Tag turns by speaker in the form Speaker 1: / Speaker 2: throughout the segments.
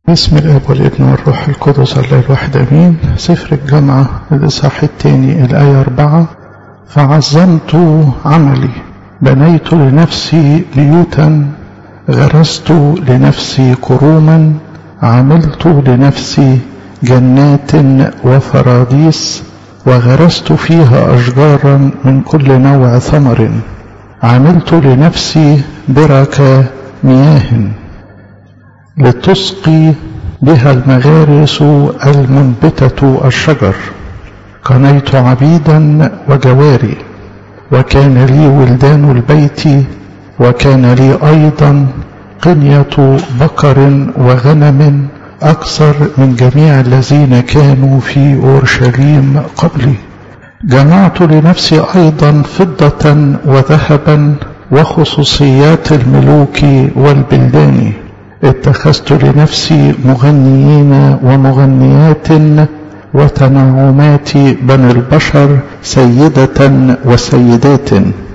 Speaker 1: بسم الاب والابن والروح القدس الله الواحد امين سفر الجامعة الاصحاح الثاني الايه اربعة فعظمت عملي بنيت لنفسي بيوتا غرست لنفسي كروما عملت لنفسي جنات وفراديس وغرست فيها اشجارا من كل نوع ثمر عملت لنفسي برك مياه لتسقي بها المغارس المنبتة الشجر قنيت عبيدا وجواري وكان لي ولدان البيت وكان لي أيضا قنية بقر وغنم أكثر من جميع الذين كانوا في أورشليم قبلي جمعت لنفسي أيضا فضة وذهبا وخصوصيات الملوك والبلدان اتخذت لنفسي مغنيين ومغنيات وتنعمات بني البشر سيدة وسيدات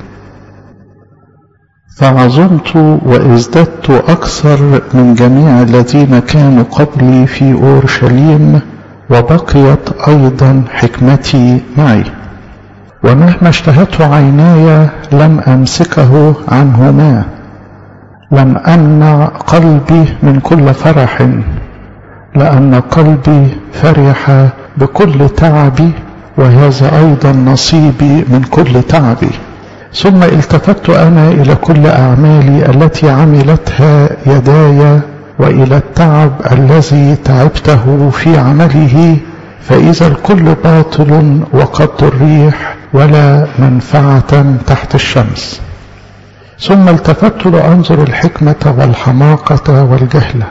Speaker 1: فعظمت وازددت أكثر من جميع الذين كانوا قبلي في أورشليم وبقيت أيضا حكمتي معي ومهما اشتهته عيناي لم أمسكه عنهما لم أمنع قلبي من كل فرح لأن قلبي فرح بكل تعبي وهذا أيضا نصيبي من كل تعبي ثم التفت أنا إلى كل أعمالي التي عملتها يداي وإلى التعب الذي تعبته في عمله فإذا الكل باطل وقد الريح ولا منفعة تحت الشمس ثم التفت لأنظر الحكمة والحماقة والجهل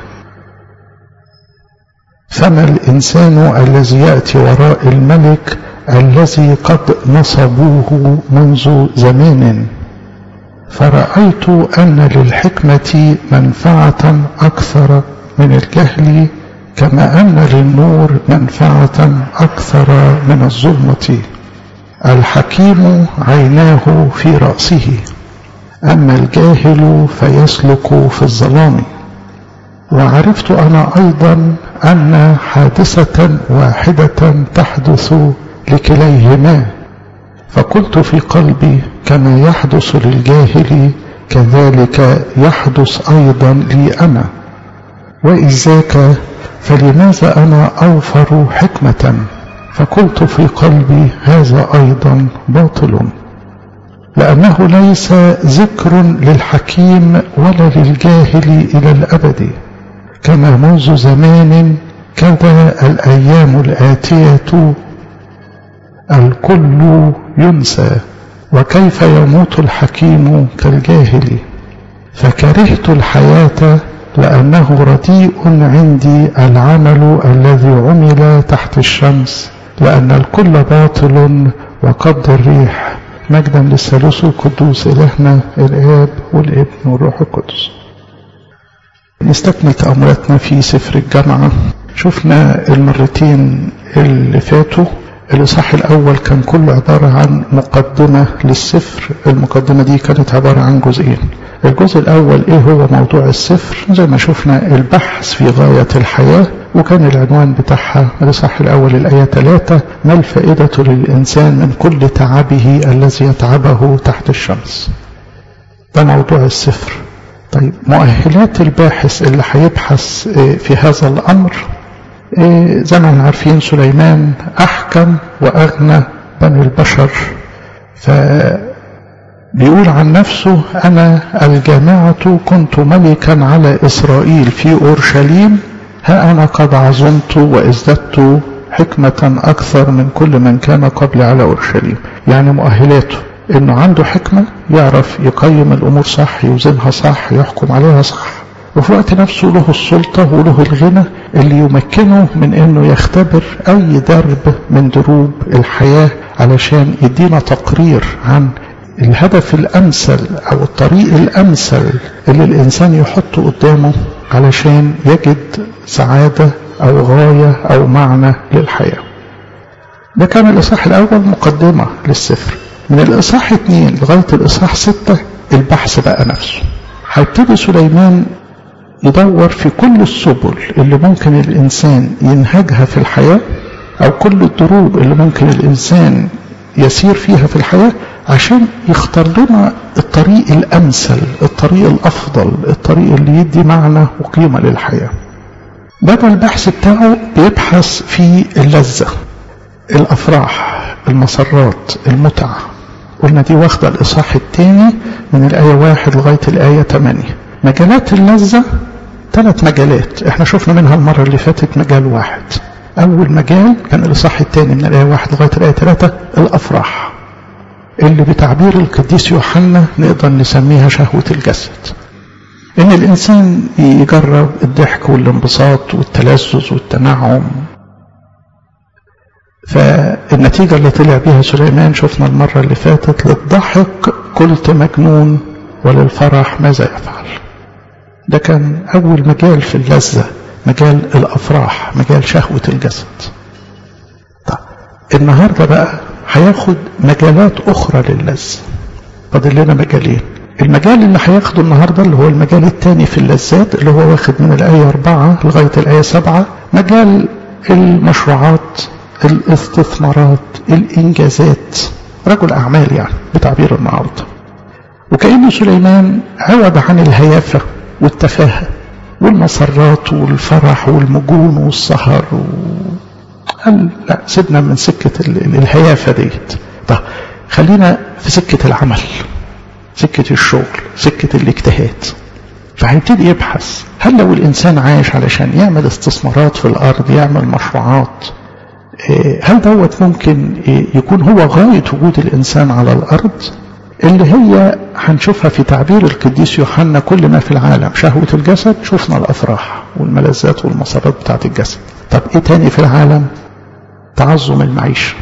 Speaker 1: فما الإنسان الذي يأتي وراء الملك الذي قد نصبوه منذ زمان فرأيت أن للحكمة منفعة أكثر من الجهل كما أن للنور منفعة أكثر من الظلمة الحكيم عيناه في رأسه أما الجاهل فيسلك في الظلام وعرفت أنا أيضا أن حادثة واحدة تحدث لكليهما فقلت في قلبي كما يحدث للجاهل كذلك يحدث أيضا لي أنا وإذ ذاك فلماذا أنا أوفر حكمة فقلت في قلبي هذا أيضا باطل لأنه ليس ذكر للحكيم ولا للجاهل إلى الأبد كما منذ زمان كذا الأيام الآتية الكل ينسى وكيف يموت الحكيم كالجاهل فكرهت الحياة لأنه رديء عندي العمل الذي عمل تحت الشمس لأن الكل باطل وقد الريح مجدا للثالوث القدوس إلهنا الآب والابن والروح القدس نستكمل تأملاتنا في سفر الجامعة شفنا المرتين اللي فاتوا الإصحاح الأول كان كله عبارة عن مقدمة للسفر المقدمة دي كانت عبارة عن جزئين الجزء الأول إيه هو موضوع السفر زي ما شفنا البحث في غاية الحياة وكان العنوان بتاعها الإصحاح الأول الآية 3 ما الفائدة للإنسان من كل تعبه الذي يتعبه تحت الشمس ده موضوع السفر طيب مؤهلات الباحث اللي هيبحث في هذا الأمر زي ما احنا عارفين سليمان أحكم وأغنى بني البشر فبيقول عن نفسه أنا الجامعة كنت ملكا على إسرائيل في أورشليم ها أنا قد عظمت وازددت حكمة أكثر من كل من كان قبل على أورشليم يعني مؤهلاته إنه عنده حكمة يعرف يقيم الأمور صح يوزنها صح يحكم عليها صح وفي وقت نفسه له السلطة وله الغنى اللي يمكنه من انه يختبر اي درب من دروب الحياة علشان يدينا تقرير عن الهدف الامثل او الطريق الامثل اللي الانسان يحطه قدامه علشان يجد سعادة او غاية او معنى للحياة ده كان الاصحاح الاول مقدمة للسفر من الاصحاح اتنين لغاية الاصحاح ستة البحث بقى نفسه هيبتدي سليمان ندور في كل السبل اللي ممكن الإنسان ينهجها في الحياة أو كل الدروب اللي ممكن الإنسان يسير فيها في الحياة عشان يختار لنا الطريق الأمثل الطريق الأفضل الطريق اللي يدي معنى وقيمة للحياة بدأ البحث بتاعه بيبحث في اللذة الأفراح المسرات المتعة قلنا دي واخدة الإصحاح الثاني من الآية واحد لغاية الآية 8 مجالات اللذة ثلاث مجالات احنا شفنا منها المرة اللي فاتت مجال واحد أول مجال كان الإصحاح الثاني من الآية واحد لغاية الآية ثلاثة الأفراح اللي بتعبير القديس يوحنا نقدر نسميها شهوة الجسد إن الإنسان يجرب الضحك والانبساط والتلذذ والتنعم فالنتيجة اللي طلع بها سليمان شفنا المرة اللي فاتت للضحك قلت مجنون وللفرح ماذا يفعل ده كان أول مجال في اللذة مجال الأفراح مجال شهوة الجسد طيب النهاردة بقى هياخد مجالات أخرى للذة فاضل لنا مجالين المجال اللي هياخده النهاردة اللي هو المجال الثاني في اللذات اللي هو واخد من الآية 4 لغاية الآية 7 مجال المشروعات الاستثمارات الإنجازات رجل أعمال يعني بتعبير النهاردة وكأن سليمان عوض عن الهيافة والتفاهة والمسرات والفرح والمجون والسهر و... قال لا سيبنا من سكة الهيافة ديت طب خلينا في سكة العمل سكة الشغل سكة الاجتهاد فهيبتدي يبحث هل لو الإنسان عايش علشان يعمل استثمارات في الأرض يعمل مشروعات هل دوت ممكن يكون هو غاية وجود الإنسان على الأرض اللي هي هنشوفها في تعبير القديس يوحنا كل ما في العالم شهوة الجسد شفنا الأفراح والملذات والمسارات بتاعت الجسد طب إيه تاني في العالم تعظم المعيشة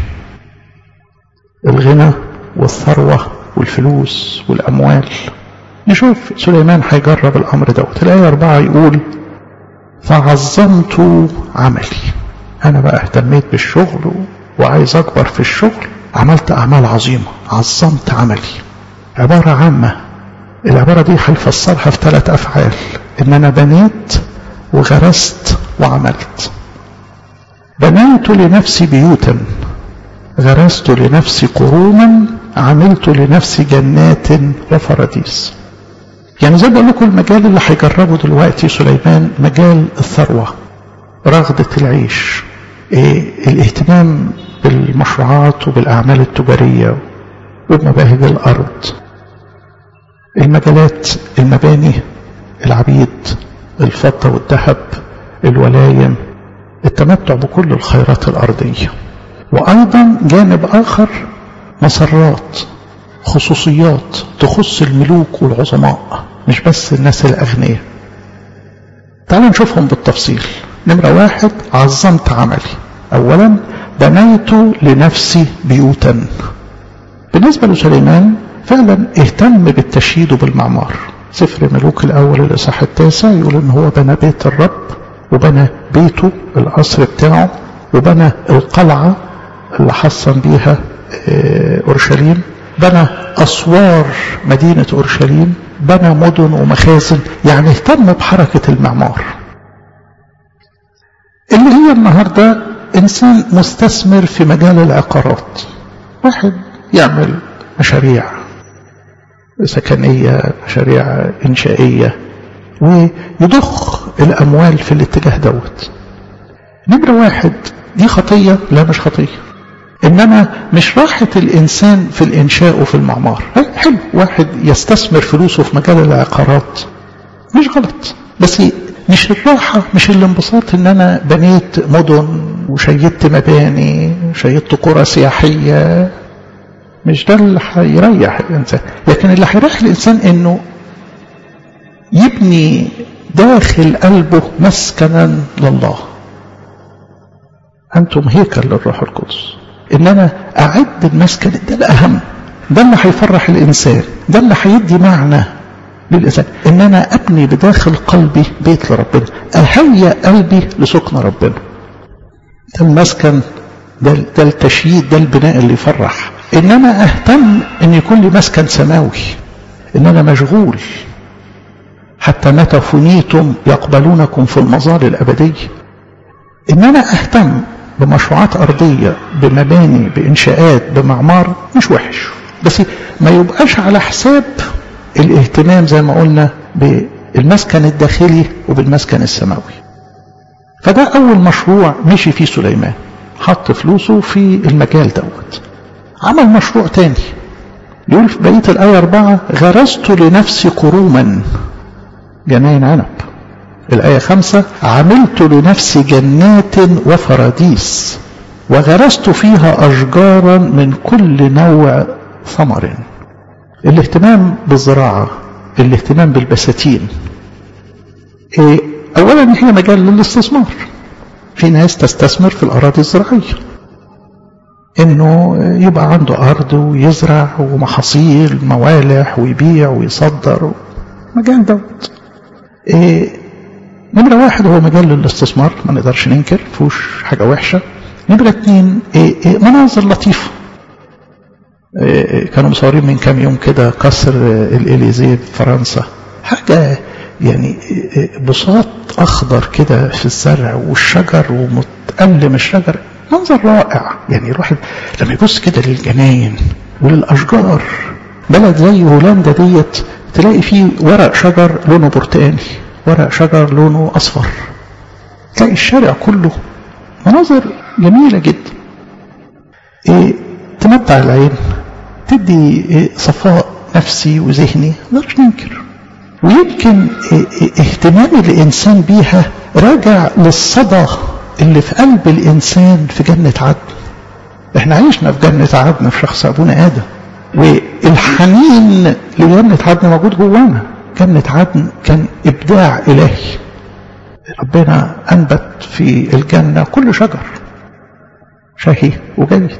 Speaker 1: الغنى والثروة والفلوس والأموال نشوف سليمان هيجرب الأمر دوت الآية أربعة يقول فعظمت عملي أنا بقى اهتميت بالشغل وعايز أكبر في الشغل عملت أعمال عظيمة عظمت عملي عبارة عامة العبارة دي هيفسرها في ثلاث أفعال إن أنا بنيت وغرست وعملت بنيت لنفسي بيوتا غرست لنفسي قروما عملت لنفسي جنات وفراديس يعني زي بقول لكم المجال اللي هيجربه دلوقتي سليمان مجال الثروة رغدة العيش إيه الاهتمام بالمشروعات وبالأعمال التجارية وبمباهج الأرض المجالات المباني العبيد الفضة والذهب الولايم التمتع بكل الخيرات الأرضية وأيضا جانب آخر مسرات خصوصيات تخص الملوك والعظماء مش بس الناس الأغنياء تعالوا نشوفهم بالتفصيل نمرة واحد عظمت عملي أولا بنيت لنفسي بيوتا بالنسبة لسليمان فعلا اهتم بالتشييد وبالمعمار سفر ملوك الأول الإصحاح التاسع يقول إن هو بنى بيت الرب وبنى بيته القصر بتاعه وبنى القلعة اللي حصن بيها أورشليم بنى أسوار مدينة أورشليم بنى مدن ومخازن يعني اهتم بحركة المعمار اللي هي النهاردة إنسان مستثمر في مجال العقارات واحد يعمل مشاريع سكنية مشاريع إنشائية ويضخ الأموال في الاتجاه دوت نمرة واحد دي خطية لا مش خطية إنما مش راحة الإنسان في الإنشاء وفي المعمار حلو واحد يستثمر فلوسه في مجال العقارات مش غلط بس مش الراحة مش الانبساط إن أنا بنيت مدن وشيدت مباني شيدت قرى سياحية مش ده اللي هيريح الإنسان لكن اللي هيريح الإنسان إنه يبني داخل قلبه مسكنا لله أنتم هيكل للروح القدس إن أنا أعد المسكن ده الأهم ده اللي هيفرح الإنسان ده اللي هيدي معنى للإنسان إن أنا أبني بداخل قلبي بيت لربنا أهيأ قلبي لسكن ربنا ده المسكن ده, ده التشييد ده البناء اللي يفرح إن أنا أهتم إن يكون لي مسكن سماوي إن أنا مشغول حتى متى فنيتم يقبلونكم في المظال الأبدية إن أنا أهتم بمشروعات أرضية بمباني بإنشاءات بمعمار مش وحش بس ما يبقاش على حساب الاهتمام زي ما قلنا بالمسكن الداخلي وبالمسكن السماوي فده أول مشروع مشي فيه سليمان حط فلوسه في المجال دوت عمل مشروع تاني يقول في بقية الآية أربعة غرست لنفسي كروما جناين عنب الآية خمسة عملت لنفسي جنات وفراديس وغرست فيها أشجارا من كل نوع ثمر الاهتمام بالزراعة الاهتمام بالبساتين إيه أولا هي مجال للاستثمار في ناس تستثمر في الأراضي الزراعية إنه يبقى عنده أرض ويزرع ومحاصيل موالح ويبيع ويصدر مجال دوت إيه نمرة واحد هو مجال للاستثمار ما نقدرش ننكر فيهوش حاجة وحشة نمرة اتنين إيه إيه مناظر لطيفة إيه كانوا مصورين من كام يوم كده قصر الإليزيه في فرنسا حاجة يعني بساط أخضر كده في الزرع والشجر ومتألم الشجر منظر رائع يعني الواحد لما يبص كده للجناين وللأشجار بلد زي هولندا ديت تلاقي فيه ورق شجر لونه برتقاني ورق شجر لونه أصفر تلاقي الشارع كله مناظر جميلة جدا إيه تمتع العين تدي إيه صفاء نفسي وذهني نقدرش ننكر ويمكن اهتمام الإنسان بيها راجع للصدى اللي في قلب الإنسان في جنة عدن احنا عشنا في جنة عدن في شخص أبونا آدم والحنين لجنة عدن موجود جوانا جنة عدن كان إبداع إلهي ربنا أنبت في الجنة كل شجر شهي وجيد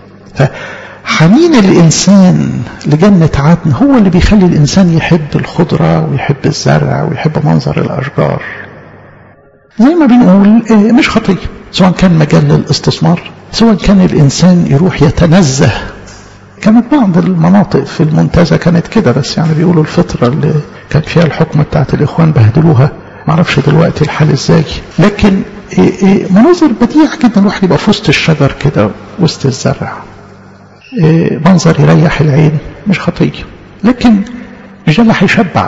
Speaker 1: فحنين الإنسان لجنة عدن هو اللي بيخلي الإنسان يحب الخضرة ويحب الزرع ويحب منظر الأشجار زي ما بنقول مش خطية سواء كان مجال للاستثمار سواء كان الإنسان يروح يتنزه كانت بعض المناطق في المنتزه كانت كده بس يعني بيقولوا الفترة اللي كان فيها الحكمة بتاعت الإخوان بهدلوها معرفش دلوقتي الحال ازاي لكن إيه إيه مناظر بديعة جدا الواحد يبقى في وسط الشجر كده وسط الزرع إيه منظر يريح العين مش خطية لكن مش ده اللي هيشبع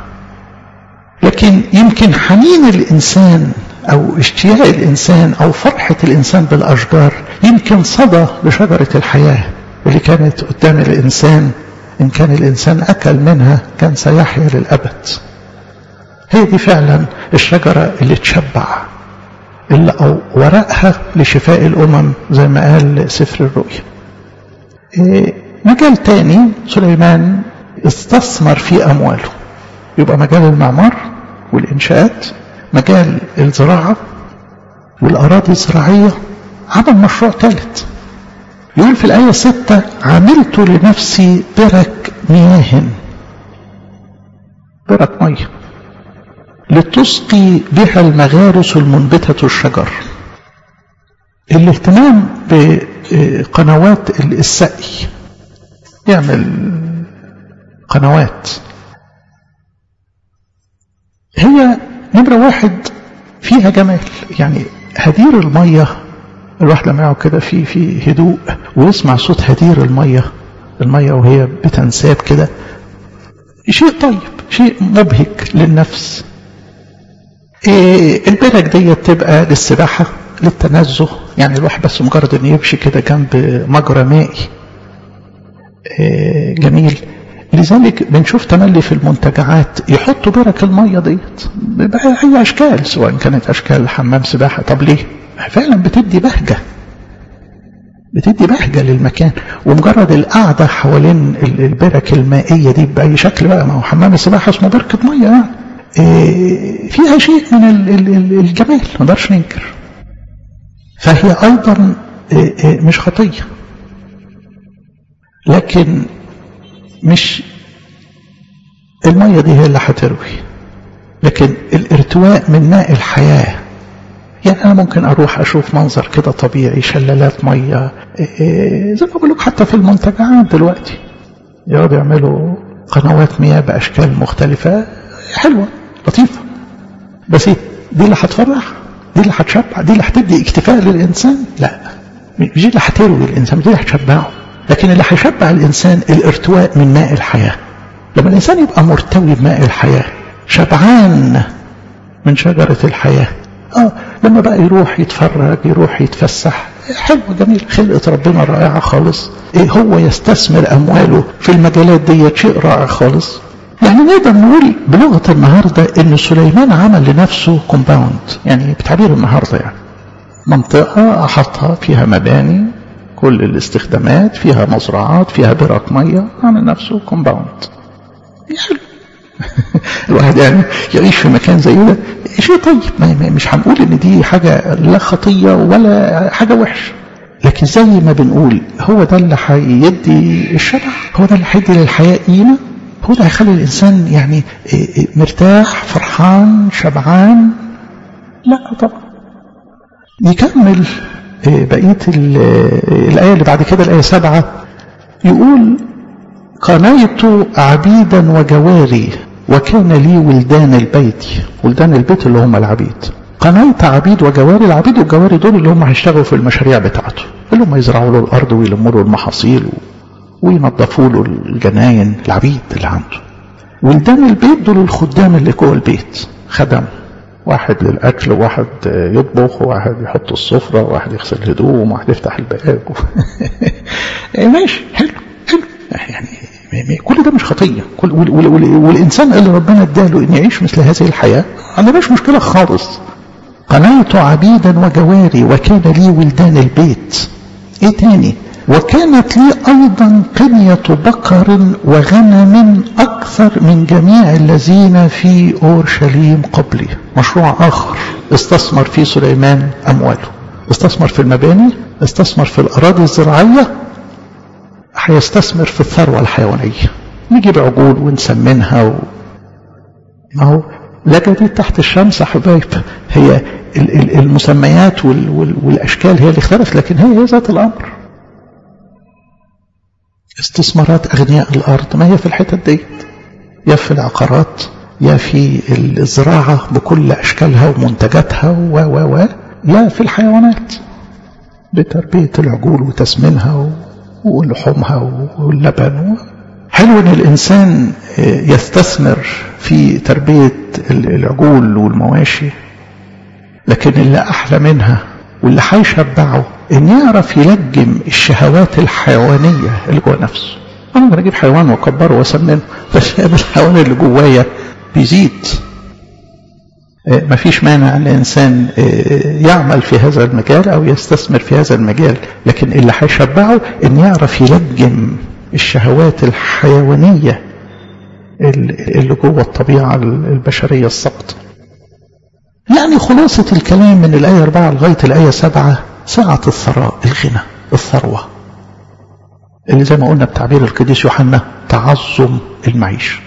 Speaker 1: لكن يمكن حنين الإنسان أو اشتياق الإنسان أو فرحة الإنسان بالأشجار يمكن صدى لشجرة الحياة اللي كانت قدام الإنسان إن كان الإنسان أكل منها كان سيحيا للأبد هي دي فعلا الشجرة اللي تشبع اللي أو ورقها لشفاء الأمم زي ما قال سفر الرؤيا إيه مجال تاني سليمان استثمر في أمواله يبقى مجال المعمار والإنشاءات مجال الزراعة والأراضي الزراعية عمل مشروع ثالث يقول في الآية ستة عملت لنفسي برك مياه برك مية لتسقي بها المغارس المنبتة الشجر الاهتمام بقنوات السقي يعمل قنوات هي نمرة واحد فيها جمال يعني هدير المية الواحد لما يقعد كده في في هدوء ويسمع صوت هدير المية المية وهي بتنساب كده شيء طيب شيء مبهج للنفس إيه البرك ديت تبقى للسباحة للتنزه يعني الواحد بس مجرد انه يمشي كده جنب مجرى مائي إيه جميل لذلك بنشوف تملي في المنتجعات يحطوا برك المية ديت بقى هي أشكال سواء كانت أشكال حمام سباحة طب ليه؟ فعلا بتدي بهجة بتدي بهجة للمكان ومجرد القعدة حوالين البرك المائية دي بأي شكل بقى ما هو حمام السباحة اسمه بركة مية يعني إيه فيها شيء من الجمال ما نقدرش ننكر فهي أيضا إيه مش خطية لكن مش المية دي هي اللي هتروي لكن الارتواء من ماء الحياة يعني أنا ممكن أروح أشوف منظر كده طبيعي شلالات مية زي ما بقول لك حتى في المنتجعات دلوقتي يقعدوا يعملوا قنوات مياه بأشكال مختلفة حلوة لطيفة بس ايه دي اللي هتفرح دي اللي هتشبع دي اللي هتدي اكتفاء للإنسان لا مش دي اللي هتروي الإنسان دي اللي هتشبعه لكن اللي هيشبع الإنسان الارتواء من ماء الحياة لما الإنسان يبقى مرتوي بماء الحياة شبعان من شجرة الحياة اه لما بقى يروح يتفرج يروح يتفسح حلو جميل خلقة ربنا رائعة خالص إيه هو يستثمر أمواله في المجالات دي شيء رائع خالص يعني نقدر نقول بلغة النهاردة إن سليمان عمل لنفسه كومباوند يعني بتعبير النهاردة يعني منطقة أحطها فيها مباني كل الاستخدامات فيها مزرعات فيها برك مية عمل نفسه كومباوند حلو الواحد يعني يعيش في مكان زي ده شيء طيب ما مش هنقول ان دي حاجة لا خطية ولا حاجة وحش لكن زي ما بنقول هو ده اللي هيدي الشبع هو ده اللي هيدي للحياة قيمة هو ده هيخلي الإنسان يعني مرتاح فرحان شبعان لا طبعا يكمل بقية الآية اللي بعد كده الآية سبعة يقول قنيت عبيدا وجواري وكان لي ولدان البيت ولدان البيت اللي هم العبيد قنيت عبيد وجواري العبيد والجواري دول اللي هم هيشتغلوا في المشاريع بتاعته اللي هم يزرعوا له الأرض ويلموا له المحاصيل وينظفوا له الجناين العبيد اللي عنده ولدان البيت دول الخدام اللي جوه البيت خدم واحد للأكل وواحد يطبخ وواحد يحط السفرة وواحد يغسل الهدوم وواحد يفتح الباب ماشي حلو حلو يعني كل ده مش خطية كل وال وال والإنسان اللي ربنا اداله إن يعيش مثل هذه الحياة أنا مش مشكلة خالص قنيت عبيدا وجواري وكان لي ولدان البيت ايه تاني وكانت لي أيضا قنية بقر وغنم أكثر من جميع الذين في أورشليم قبلي مشروع آخر استثمر فيه سليمان أمواله استثمر في المباني استثمر في الأراضي الزراعية هيستثمر في الثروة الحيوانية نجيب عجول ونسمنها و... ما هو لا جديد تحت الشمس يا حبايب هي المسميات وال... وال... والأشكال هي اللي اختلفت لكن هي هي ذات الأمر استثمارات أغنياء الأرض ما هي في الحتت ديت يا في العقارات يا في الزراعة بكل أشكالها ومنتجاتها و و و يا في الحيوانات بتربية العجول وتسمينها ولحومها واللبن حلو ان الانسان يستثمر في تربية العجول والمواشي لكن اللي احلى منها واللي هيشبعه ان يعرف يلجم الشهوات الحيوانية اللي جوه نفسه انا ممكن اجيب حيوان واكبره واسمنه بس الحيوان اللي جوايا بيزيد ما فيش مانع ان الانسان يعمل في هذا المجال او يستثمر في هذا المجال لكن اللي هيشبعه ان يعرف يلجم الشهوات الحيوانية اللي جوه الطبيعة البشرية السقطة يعني خلاصة الكلام من الآية 4 لغاية الآية 7 سعة الثراء الغنى الثروة اللي زي ما قلنا بتعبير القديس يوحنا تعظم المعيشة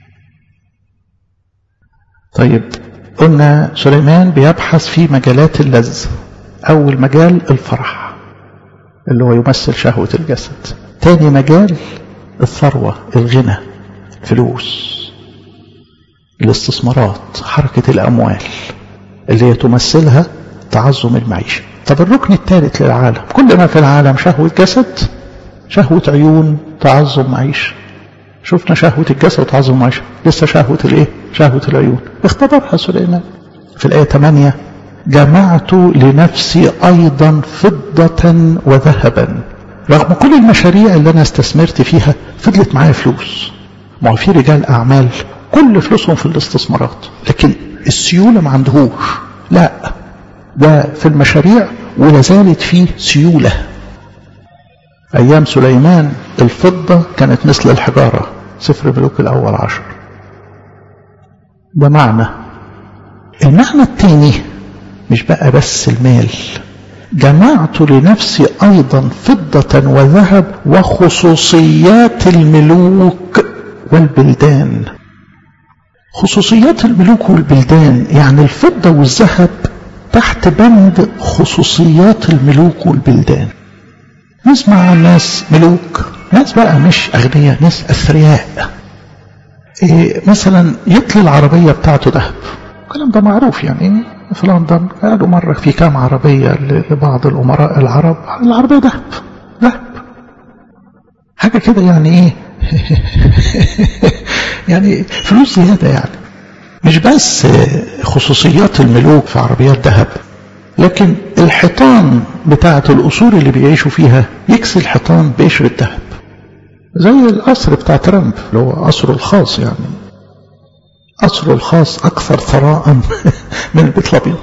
Speaker 1: طيب قلنا سليمان بيبحث في مجالات اللذ أول مجال الفرح اللي هو يمثل شهوة الجسد تاني مجال الثروة الغنى فلوس الاستثمارات حركة الأموال اللي هي تمثلها تعظم المعيشة طب الركن الثالث للعالم كل ما في العالم شهوة جسد شهوة عيون تعظم معيشة شفنا شهوة الجسد وتعظم المعيشة لسه شهوة الايه شهوة العيون اختبرها سليمان في الآية 8 جمعت لنفسي أيضا فضة وذهبا رغم كل المشاريع اللي أنا استثمرت فيها فضلت معايا فلوس ما هو في رجال أعمال كل فلوسهم في الاستثمارات لكن السيولة ما عندهوش لا ده في المشاريع ولا زالت فيه سيولة أيام سليمان الفضة كانت مثل الحجارة سفر ملوك الأول عشر ده معنى المعنى الثاني مش بقى بس المال جمعت لنفسي أيضا فضة وذهب وخصوصيات الملوك والبلدان خصوصيات الملوك والبلدان يعني الفضة والذهب تحت بند خصوصيات الملوك والبلدان نسمع عن ناس ملوك ناس بقى مش أغنياء ناس أثرياء إيه مثلا يطلي العربية بتاعته ذهب الكلام ده معروف يعني في لندن قالوا مرة في كام عربية لبعض الأمراء العرب العربية ذهب ذهب حاجة كده يعني ايه يعني فلوس زيادة يعني مش بس خصوصيات الملوك في عربيات ذهب لكن الحيطان بتاعة الأصول اللي بيعيشوا فيها يكسي الحيطان بقشرة ذهب زي القصر بتاع ترامب اللي هو قصره الخاص يعني قصره الخاص أكثر ثراء من البيت الأبيض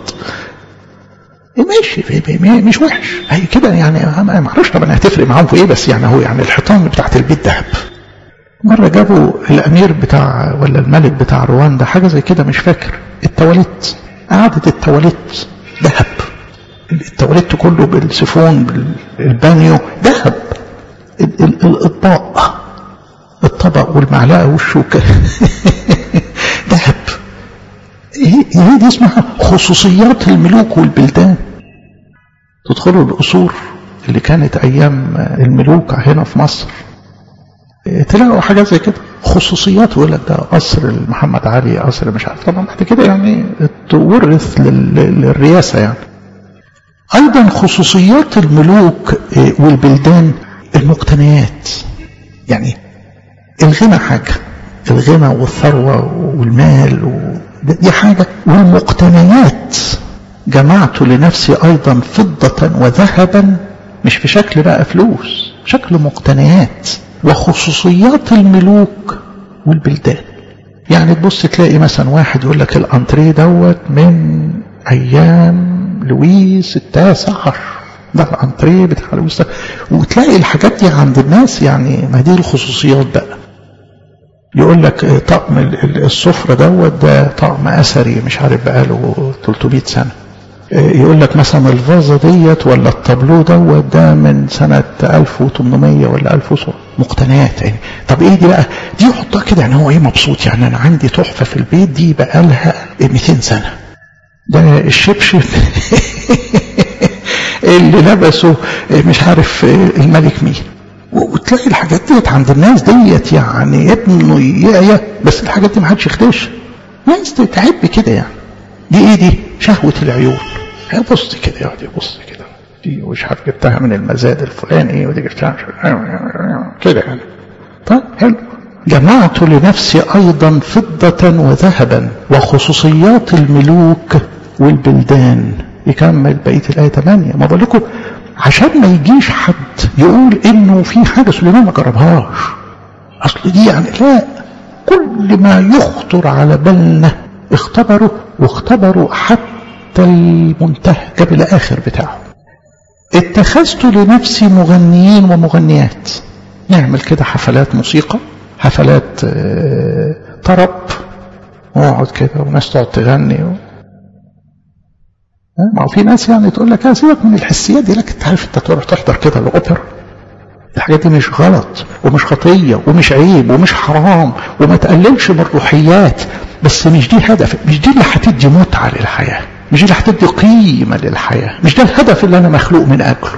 Speaker 1: ماشي مش وحش هي كده يعني ما اعرفش طبعا هتفرق معاهم في ايه بس يعني هو يعني الحيطان بتاعت البيت ذهب مرة جابوا الأمير بتاع ولا الملك بتاع رواندا حاجة زي كده مش فاكر التواليت قعدة التواليت ذهب التواليت كله بالسيفون بالبانيو ذهب الأطباق الطبق والمعلقة والشوكة ذهب هي دي اسمها خصوصيات الملوك والبلدان تدخلوا القصور اللي كانت أيام الملوك هنا في مصر تلاقوا حاجات زي كده خصوصيات يقول لك ده قصر محمد علي قصر مش عارف طبعا بعد كده يعني تورث للرياسة يعني أيضا خصوصيات الملوك والبلدان المقتنيات يعني الغنى حاجة الغنى والثروة والمال و... دي حاجة والمقتنيات جمعت لنفسي أيضا فضة وذهبا مش في شكل بقى فلوس شكل مقتنيات وخصوصيات الملوك والبلدان يعني تبص تلاقي مثلا واحد يقول لك الانتريه دوت من ايام لويس التاسع عشر ده الانتريه بتاع لويس وتلاقي الحاجات دي عند الناس يعني ما دي الخصوصيات بقى يقول لك طقم السفرة دوت ده طقم أثري مش عارف بقاله 300 سنة يقول لك مثلا الفازة ديت ولا الطابلو دوت ده من سنة 1800 ولا 1700 مقتنيات يعني طب ايه دي بقى دي يحطها كده يعني هو ايه مبسوط يعني انا عندي تحفة في البيت دي بقى لها 200 سنة ده الشبشب اللي لبسه مش عارف الملك مين وتلاقي الحاجات ديت عند الناس ديت يعني ابنه يعيا بس الحاجات دي ما حدش يخدش ناس تحب كده يعني دي ايه دي شهوة العيون بص كده يقعد يبص كده دي مش عارف جبتها من المزاد الفلاني ودي جبتها كده يعني طيب حلو جمعت لنفسي ايضا فضة وذهبا وخصوصيات الملوك والبلدان يكمل بقية الآية 8 ما بقول لكم عشان ما يجيش حد يقول انه في حاجة سليمان ما جربهاش اصل دي يعني لا كل ما يخطر على بالنا اختبروا واختبروا حتى المنتهى جاب الاخر بتاعه اتخذت لنفسي مغنيين ومغنيات نعمل كده حفلات موسيقى حفلات طرب واقعد كده وناس تقعد تغني و... ما هو في ناس يعني تقول لك يا سيبك من الحسيات دي لك انت عارف انت تروح تحضر كده الاوبرا الحاجات دي مش غلط ومش خطيه ومش عيب ومش حرام وما تقللش من الروحيات بس مش دي هدف مش دي اللي هتدي متعه للحياه مش دي اللي هتدي قيمه للحياه مش ده الهدف اللي انا مخلوق من اجله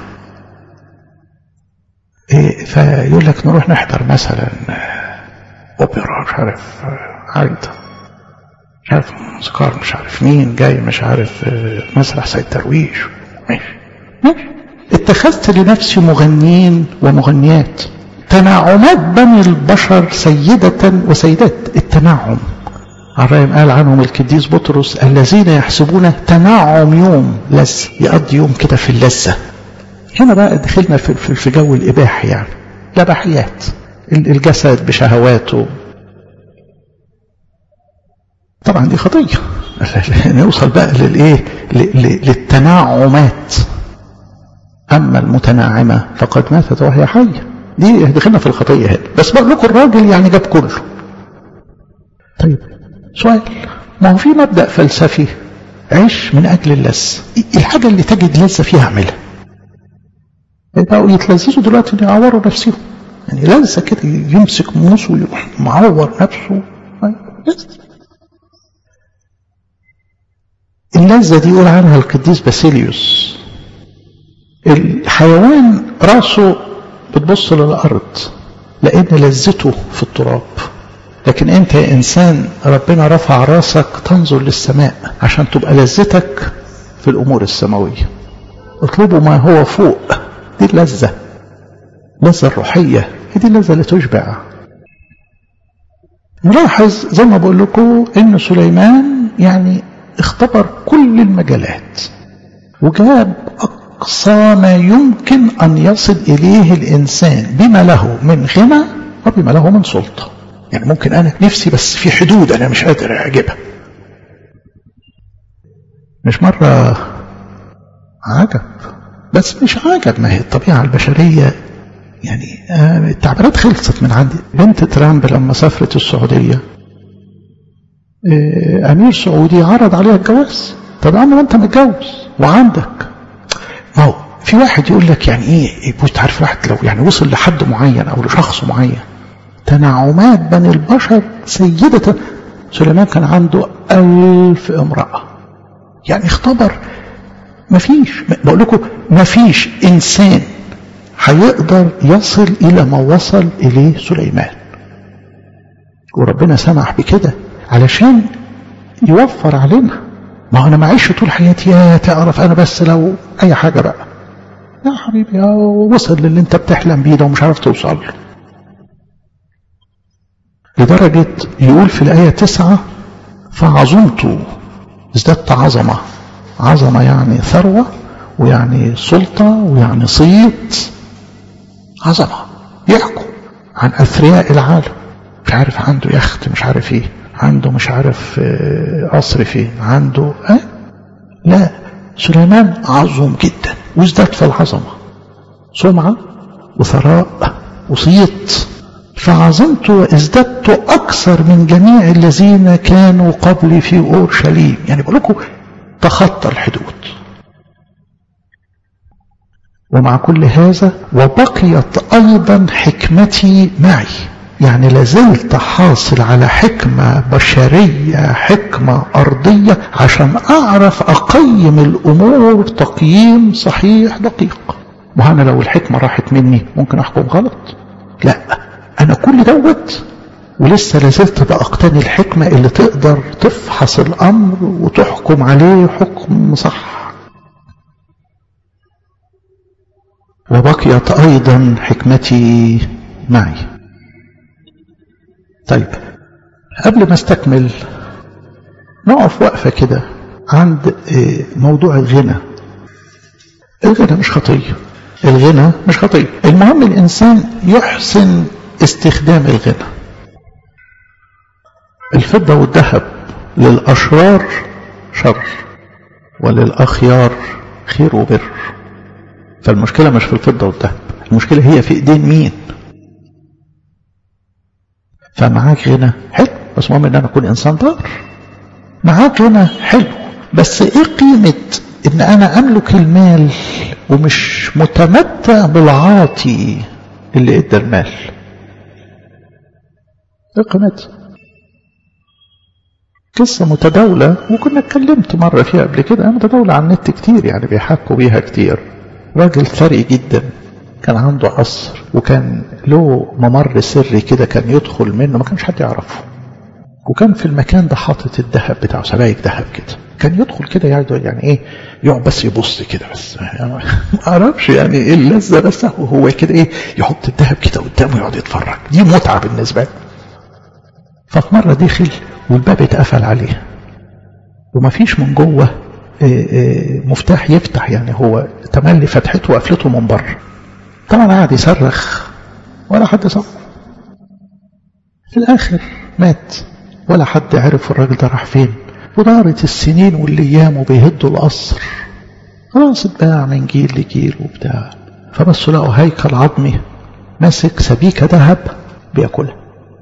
Speaker 1: إيه فيقول لك نروح نحضر مثلا اوبرا مش عارف عايده مش عارف موسيقار مش عارف مين جاي مش عارف مسرح سيد درويش ماشي ماشي اتخذت لنفسي مغنيين ومغنيات تنعمات بني البشر سيدة وسيدات التنعم الرأيم قال عنهم القديس بطرس الذين يحسبون تنعم يوم لذ يقضي يوم كده في اللذة هنا بقى دخلنا في, في جو الإباحي يعني الإباحيات الجسد بشهواته طبعا دي خطية نوصل بقى للايه للتناعمات اما المتناعمة فقد ماتت وهي حية دي دخلنا في الخطية هنا بس بقول لكم الراجل يعني جاب كله طيب سؤال ما هو في مبدأ فلسفي عيش من اجل اللذة الحاجة اللي تجد لذة فيها اعملها بقوا يتلذذوا دلوقتي يعوروا نفسهم يعني لذة كده يمسك موس ويروح معور نفسه اللذة دي يقول عنها القديس باسيليوس الحيوان راسه بتبص للأرض لأن لذته في التراب لكن انت يا انسان ربنا رفع راسك تنظر للسماء عشان تبقى لذتك في الامور السماويه اطلبوا ما هو فوق دي اللذه اللذه الروحيه هي دي اللذه اللي تشبع نلاحظ زي ما بقول لكم ان سليمان يعني اختبر كل المجالات وجاب اقصى ما يمكن ان يصل اليه الانسان بما له من غنى وبما له من سلطه يعني ممكن انا نفسي بس في حدود انا مش قادر اجيبها مش مره عجب بس مش عجب ما هي الطبيعه البشريه يعني آه التعبيرات خلصت من عندي بنت ترامب لما سافرت السعوديه آه امير سعودي عرض عليها الجواز طب يا عم ما انت متجوز وعندك ما هو في واحد يقول لك يعني ايه بص عارف واحد لو يعني وصل لحد معين او لشخص معين تنعمات بني البشر سيدة سليمان كان عنده ألف امرأة يعني اختبر مفيش بقول لكم مفيش إنسان هيقدر يصل إلى ما وصل إليه سليمان وربنا سمح بكده علشان يوفر علينا ما هو انا معيش طول حياتي يا تعرف انا بس لو اي حاجه بقى يا حبيبي وصل للي انت بتحلم بيه ده ومش عارف توصل له لدرجة يقول في الآية تسعة فعظمت ازددت عظمة عظمة يعني ثروة ويعني سلطة ويعني صيت عظمة يحكم عن أثرياء العالم مش عارف عنده يخت مش عارف ايه عنده مش عارف قصر فين عنده اه لا سليمان عظم جدا وازداد في العظمة سمعة وثراء وصيت فعظمت وازددت أكثر من جميع الذين كانوا قبلي في أورشليم يعني بقول لكم تخطى الحدود ومع كل هذا وبقيت أيضا حكمتي معي يعني لازلت حاصل على حكمة بشرية حكمة أرضية عشان أعرف أقيم الأمور تقييم صحيح دقيق وأنا لو الحكمة راحت مني ممكن أحكم غلط لا أنا كل دوت ولسه لازلت بأقتني الحكمة اللي تقدر تفحص الأمر وتحكم عليه حكم صح وبقيت أيضا حكمتي معي طيب قبل ما استكمل نقف وقفة كده عند موضوع الغنى الغنى مش خطية الغنى مش خطية المهم الإنسان يحسن استخدام الغنى الفضة والذهب للأشرار شر وللأخيار خير وبر فالمشكلة مش في الفضة والذهب المشكلة هي في ايدين مين فمعاك غنى حلو بس المهم ان انا اكون انسان ضار معاك غنى حلو بس ايه قيمة ان انا املك المال ومش متمتع بالعاطي اللي ادى المال ايه قيمتها قصة متداولة وكنا اتكلمت مرة فيها قبل كده متداولة على النت كتير يعني بيحكوا بيها كتير راجل ثري جدا كان عنده قصر وكان له ممر سري كده كان يدخل منه ما كانش حد يعرفه وكان في المكان ده حاطط الذهب بتاعه سبايك ذهب كده كان يدخل كده يعني يعني ايه يقعد بس يبص كده بس يعني ما اعرفش يعني ايه اللذه بس هو كده ايه يحط الذهب كده قدامه يقعد يتفرج دي متعه بالنسبه له ففي مره دخل والباب اتقفل عليه ومفيش من جوه إيه إيه مفتاح يفتح يعني هو تملي فتحته وقفلته من بره طبعا قاعد يصرخ ولا حد صف في الاخر مات ولا حد عرف الراجل ده راح فين ودارت السنين والايام وبيهدوا القصر خلاص اتباع من جيل لجيل وبتاع فبصوا لقوا هيكل عظمي ماسك سبيكه ذهب بياكلها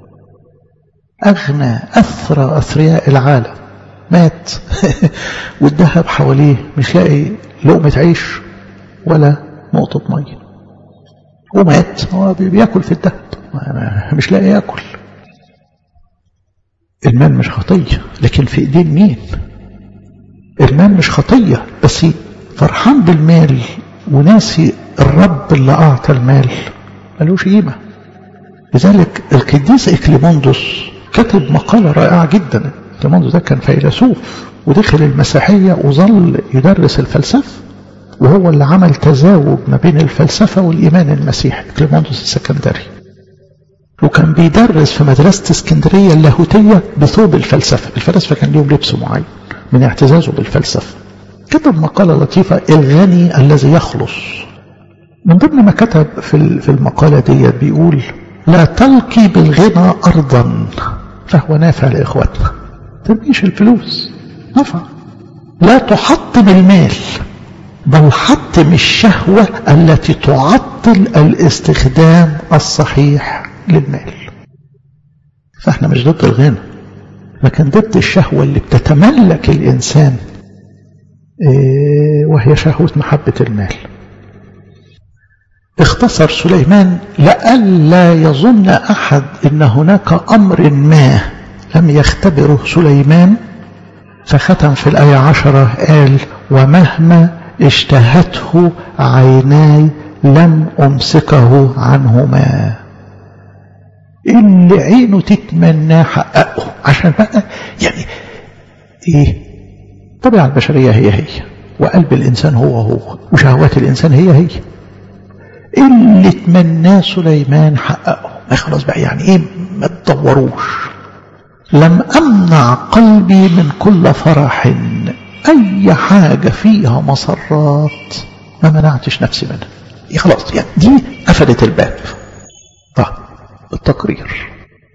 Speaker 1: اغنى اثرى اثرياء العالم مات والذهب حواليه مش لاقي لقمة عيش ولا نقطة مية ومات هو بياكل في الذهب مش لاقي ياكل المال مش خطية لكن في ايدين مين المال مش خطية بس فرحان بالمال وناسي الرب اللي اعطى المال ملوش قيمة لذلك القديس اكليموندوس كتب مقالة رائعة جدا كليماندوس ده كان فيلسوف ودخل المسيحية وظل يدرس الفلسفة وهو اللي عمل تزاوج ما بين الفلسفة والإيمان المسيحي كليماندوس السكندري وكان بيدرس في مدرسة اسكندرية اللاهوتية بثوب الفلسفة الفلسفة كان ليهم لبس معين من اعتزازه بالفلسفة كتب مقالة لطيفة الغني الذي يخلص من ضمن ما كتب في في المقالة دي بيقول لا تلقي بالغنى أرضا فهو نافع لإخواتنا ترميش الفلوس نفع لا تحطم المال بل حطم الشهوة التي تعطل الاستخدام الصحيح للمال فاحنا مش ضد الغنى لكن ضد الشهوة اللي بتتملك الإنسان وهي شهوة محبة المال اختصر سليمان لئلا يظن أحد أن هناك أمر ما لم يختبره سليمان فختم في الآية عشرة قال ومهما اشتهته عيناي لم أمسكه عنهما اللي عينه تتمناه حققه عشان بقى يعني ايه الطبيعة البشرية هي هي وقلب الإنسان هو هو وشهوات الإنسان هي هي اللي تمناه سليمان حققه ما خلاص بقى يعني ايه ما تدوروش لم أمنع قلبي من كل فرح أي حاجة فيها مسرات ما منعتش نفسي منها إيه خلاص يعني دي قفلت الباب طيب التقرير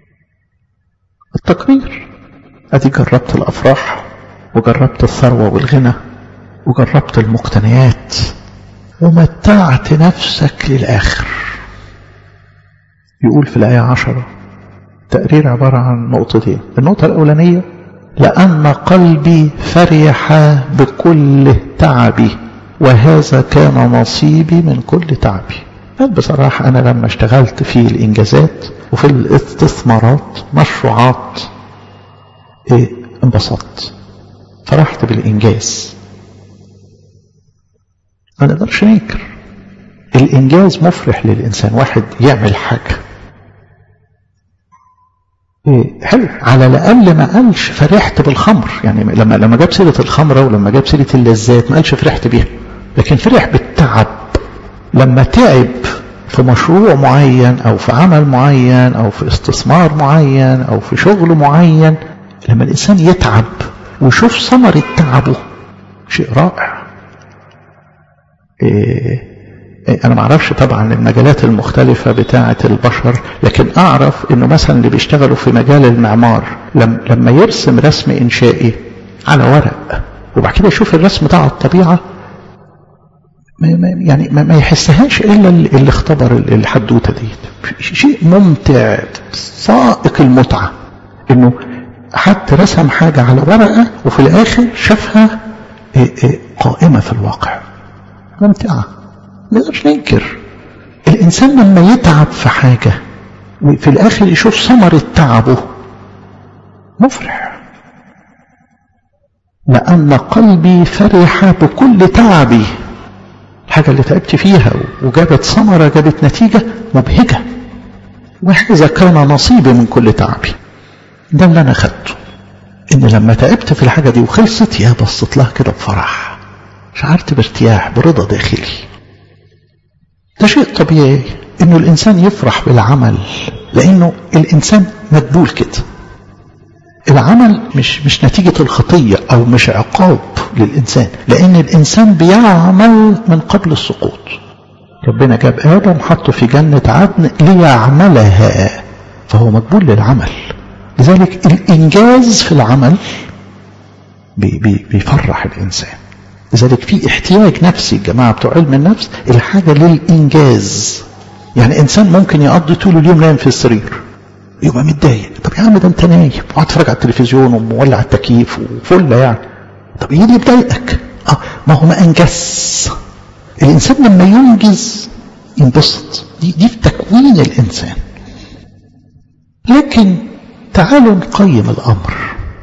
Speaker 1: التقرير أدي جربت الأفراح وجربت الثروة والغنى وجربت المقتنيات ومتعت نفسك للآخر يقول في الآية عشرة تقرير عبارة عن نقطتين النقطة الأولانية لأن قلبي فرح بكل تعبي وهذا كان نصيبي من كل تعبي قال بصراحة أنا لما اشتغلت في الإنجازات وفي الاستثمارات مشروعات إيه انبسطت فرحت بالإنجاز ما نقدرش ننكر الإنجاز مفرح للإنسان واحد يعمل حاجة إيه حلو على الأقل ما قالش فرحت بالخمر يعني لما لما جاب سيرة الخمرة ولما جاب سيرة اللذات ما قالش فرحت بيها لكن فرح بالتعب لما تعب في مشروع معين أو في عمل معين أو في استثمار معين أو في شغل معين لما الإنسان يتعب ويشوف ثمرة تعبه شيء رائع إيه أنا ما أعرفش طبعا المجالات المختلفة بتاعة البشر لكن أعرف أنه مثلا اللي بيشتغلوا في مجال المعمار لما يرسم رسم إنشائي على ورق وبعد كده يشوف الرسم ده على الطبيعة يعني ما يحسهاش إلا اللي اختبر الحدوتة دي شيء ممتع صائق المتعة أنه حتى رسم حاجة على ورقة وفي الآخر شافها قائمة في الواقع ممتعة ما نقدرش ننكر الإنسان لما يتعب في حاجة وفي الآخر يشوف ثمرة تعبه مفرح لأن قلبي فرح بكل تعبي الحاجة اللي تعبت فيها وجابت ثمرة جابت نتيجة مبهجة وهذا كان نصيبي من كل تعبي ده اللي أنا خدته إن لما تعبت في الحاجة دي وخلصت يا بصيت لها كده بفرح شعرت بارتياح برضا داخلي ده شيء طبيعي انه الانسان يفرح بالعمل لانه الانسان مدبول كده العمل مش مش نتيجة الخطية او مش عقاب للانسان لان الانسان بيعمل من قبل السقوط ربنا جاب ادم حطه في جنة عدن ليعملها فهو مقبول للعمل لذلك الانجاز في العمل بي بي بيفرح الانسان لذلك في احتياج نفسي الجماعة بتوع علم النفس الحاجة للإنجاز يعني إنسان ممكن يقضي طول اليوم نايم في السرير يبقى متضايق طب يا عم ده أنت نايم وقاعد تتفرج على التلفزيون ومولع التكييف وفله يعني طب إيه اللي يضايقك؟ آه ما هو ما أنجز الإنسان لما ينجز ينبسط دي, دي في تكوين الإنسان لكن تعالوا نقيم الأمر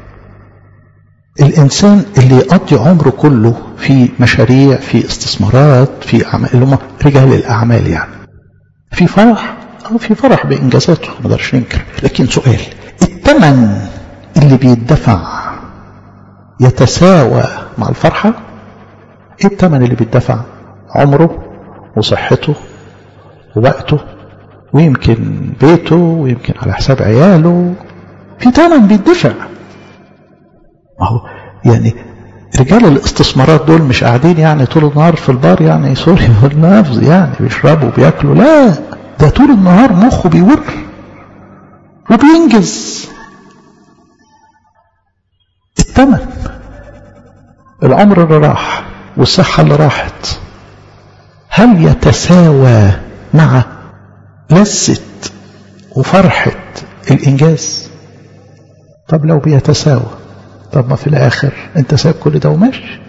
Speaker 1: الإنسان اللي يقضي عمره كله في مشاريع في استثمارات في أعمال اللي هم رجال الأعمال يعني في فرح أو في فرح بإنجازاته ما نقدرش ننكر لكن سؤال الثمن اللي بيدفع يتساوى مع الفرحة ايه الثمن اللي بيدفع عمره وصحته ووقته ويمكن بيته ويمكن على حساب عياله في ثمن بيدفع ما هو يعني رجال الاستثمارات دول مش قاعدين يعني طول النهار في البار يعني سوري والنفس يعني بيشربوا وبياكلوا لا ده طول النهار مخه بيور وبينجز الثمن العمر اللي راح والصحة اللي راحت هل يتساوى مع لذة وفرحة الإنجاز طب لو بيتساوى طب ما في الآخر أنت ساب كل ده وماشي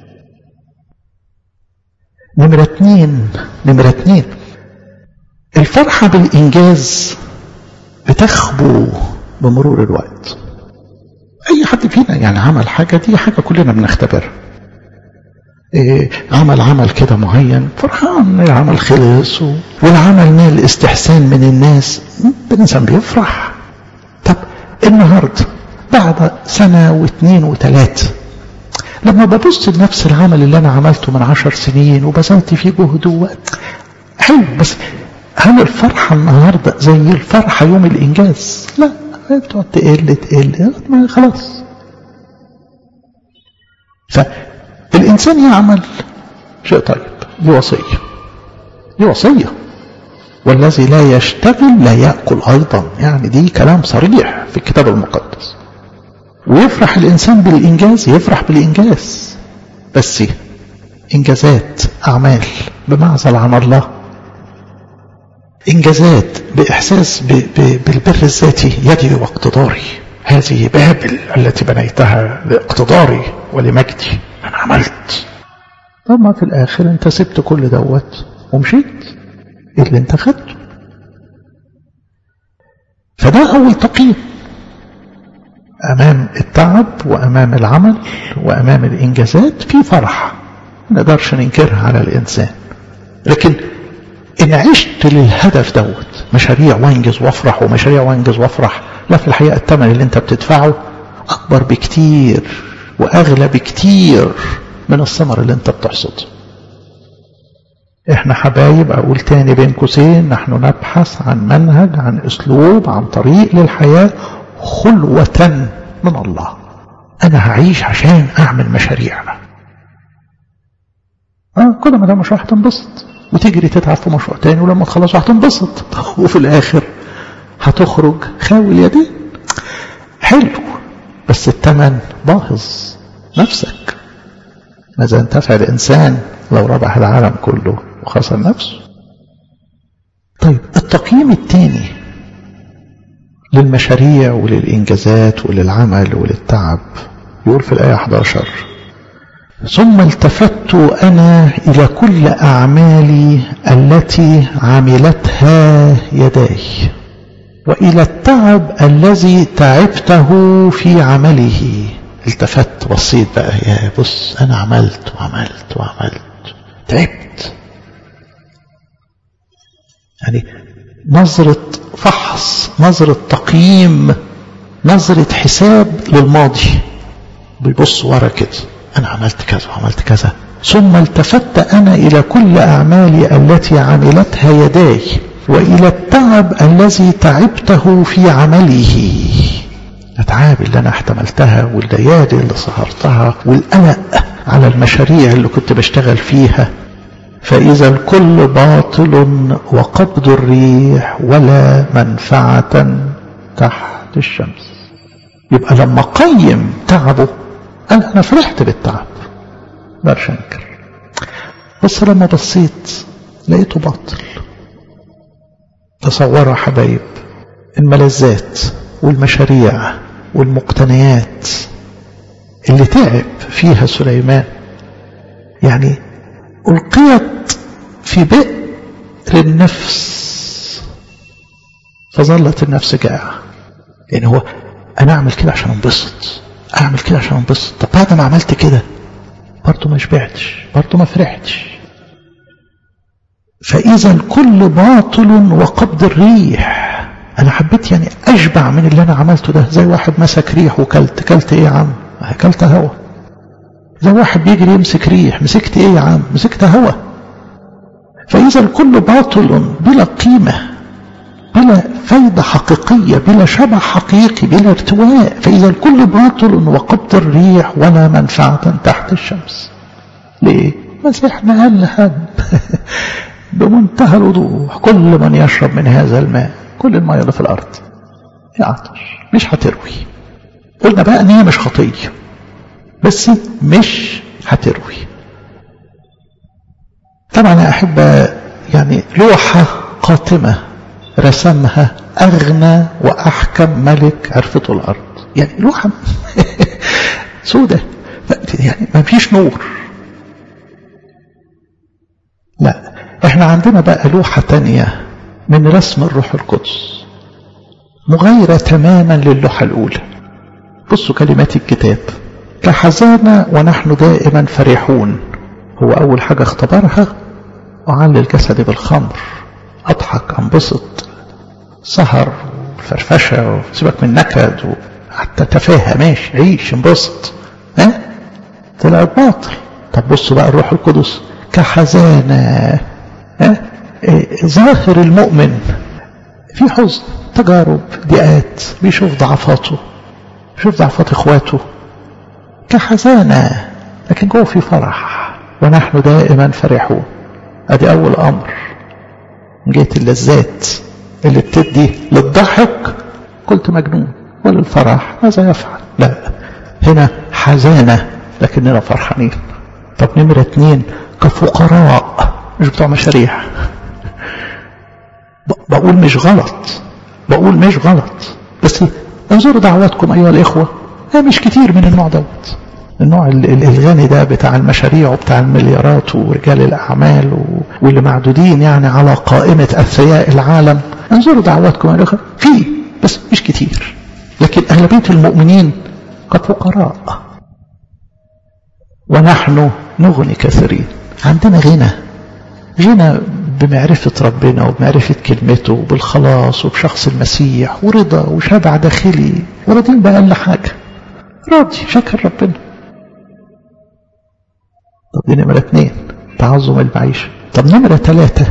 Speaker 1: نمرة اتنين نمرة اتنين الفرحة بالإنجاز بتخبو بمرور الوقت أي حد فينا يعني عمل حاجة دي حاجة كلنا بنختبرها إيه عمل عمل كده معين فرحان العمل خلص والعمل نال استحسان من الناس الإنسان بيفرح طب النهارده بعد سنة واثنين وثلاثة لما ببص لنفس العمل اللي أنا عملته من عشر سنين وبذلت فيه جهد ووقت حلو بس هل الفرحة النهاردة زي الفرحة يوم الإنجاز؟ لا بتقعد تقل تقل ما خلاص فالإنسان يعمل شيء طيب دي وصية دي وصية والذي لا يشتغل لا يأكل أيضا يعني دي كلام صريح في الكتاب المقدس ويفرح الإنسان بالإنجاز يفرح بالإنجاز بس إنجازات أعمال بمعزل عن الله إنجازات بإحساس ب ب بالبر الذاتي يدي واقتداري هذه بابل التي بنيتها لاقتداري ولمجدي أنا عملت طب ما في الآخر أنت سبت كل دوت ومشيت اللي أنت خدته فده أول تقييم أمام التعب وأمام العمل وأمام الإنجازات في فرح ما نقدرش ننكرها على الإنسان لكن إن عشت للهدف دوت مشاريع وانجز وافرح ومشاريع وانجز وافرح لا في الحقيقة الثمن اللي أنت بتدفعه أكبر بكتير وأغلى بكتير من الثمر اللي أنت بتحصده احنا حبايب اقول تاني بين قوسين نحن نبحث عن منهج عن اسلوب عن طريق للحياه خلوة من الله أنا هعيش عشان أعمل مشاريع آه كل ما ده مشروع هتنبسط وتجري تتعب في مشروع تاني ولما تخلص هتنبسط وفي الآخر هتخرج خاوي اليدين حلو بس التمن باهظ نفسك ماذا ينتفع الإنسان لو ربح العالم كله وخسر نفسه طيب التقييم الثاني للمشاريع وللإنجازات وللعمل وللتعب يقول في الآية 11 ثم التفت أنا إلى كل أعمالي التي عملتها يداي وإلى التعب الذي تعبته في عمله التفت بصيت بقى يا بص أنا عملت وعملت وعملت تعبت يعني نظرة فحص نظرة تقييم نظرة حساب للماضي بيبص ورا كده أنا عملت كذا وعملت كذا ثم التفت أنا إلى كل أعمالي التي عملتها يداي وإلى التعب الذي تعبته في عمله الأتعاب اللي أنا احتملتها والليالي اللي سهرتها والقلق على المشاريع اللي كنت بشتغل فيها فإذا الكل باطل وقبض الريح ولا منفعة تحت الشمس يبقى لما قيم تعبه قال أنا فرحت بالتعب مقدرش أنكر بس لما بصيت لقيته باطل تصوروا حبايب الملذات والمشاريع والمقتنيات اللي تعب فيها سليمان يعني ألقيت في بئر النفس فظلت النفس جائعة يعني هو أنا أعمل كده عشان أنبسط أعمل كده عشان أنبسط طب بعد ما عملت كده برضه ما شبعتش برضه ما فرحتش فإذا الكل باطل وقبض الريح انا حبيت يعني اشبع من اللي انا عملته ده زي واحد مسك ريح وكلت كلت ايه يا عم كلت هوا زي واحد بيجري يمسك ريح مسكت ايه يا عم مسكت هوا فاذا الكل باطل بلا قيمه بلا فايدة حقيقية بلا شبع حقيقي بلا ارتواء فإذا الكل باطل وقبض الريح ولا منفعة تحت الشمس ليه؟ مسيحنا قال لحد بمنتهى الوضوح كل من يشرب من هذا الماء كل الماء اللي في الأرض يعطش مش هتروي قلنا بقى ان هي مش خطية بس مش هتروي طبعا يا أحبة يعني لوحة قاتمة رسمها أغنى وأحكم ملك عرفته الأرض يعني لوحة سودة يعني ما فيش نور لا احنا عندنا بقى لوحة تانية من رسم الروح القدس مغايرة تماما للوحة الأولى بصوا كلمات الكتاب كحزانة ونحن دائما فرحون هو أول حاجة اختبرها وعلى الجسد بالخمر أضحك أنبسط سهر وفرفشة وسيبك من نكد حتى تفاهة ماشي عيش انبسط ها طلع باطل طب بصوا بقى الروح القدس كحزانة ها إيه ظاهر المؤمن في حزن تجارب ضيقات بيشوف ضعفاته بيشوف ضعفات اخواته كحزانة لكن جوه في فرح ونحن دائما فرحون ادي اول امر جهة اللذات اللي بتدي للضحك قلت مجنون وللفرح ماذا يفعل لا هنا حزانة لكننا فرحانين طب نمرة اتنين كفقراء مش بتوع مشاريع بقول مش غلط بقول مش غلط بس انظروا دعواتكم ايها الاخوة هي مش كتير من النوع دوت النوع الغني ده بتاع المشاريع وبتاع المليارات ورجال الأعمال واللي معدودين يعني على قائمة أثرياء العالم انظروا دعواتكم يا أخوة في بس مش كتير لكن أغلبية المؤمنين قد فقراء ونحن نغني كثيرين عندنا غنى غنى بمعرفة ربنا وبمعرفة كلمته وبالخلاص وبشخص المسيح ورضا وشبع داخلي وراضين بأقل حاجة راضي شكر ربنا طب دي نمرة اثنين تعظم المعيشة طب نمرة ثلاثة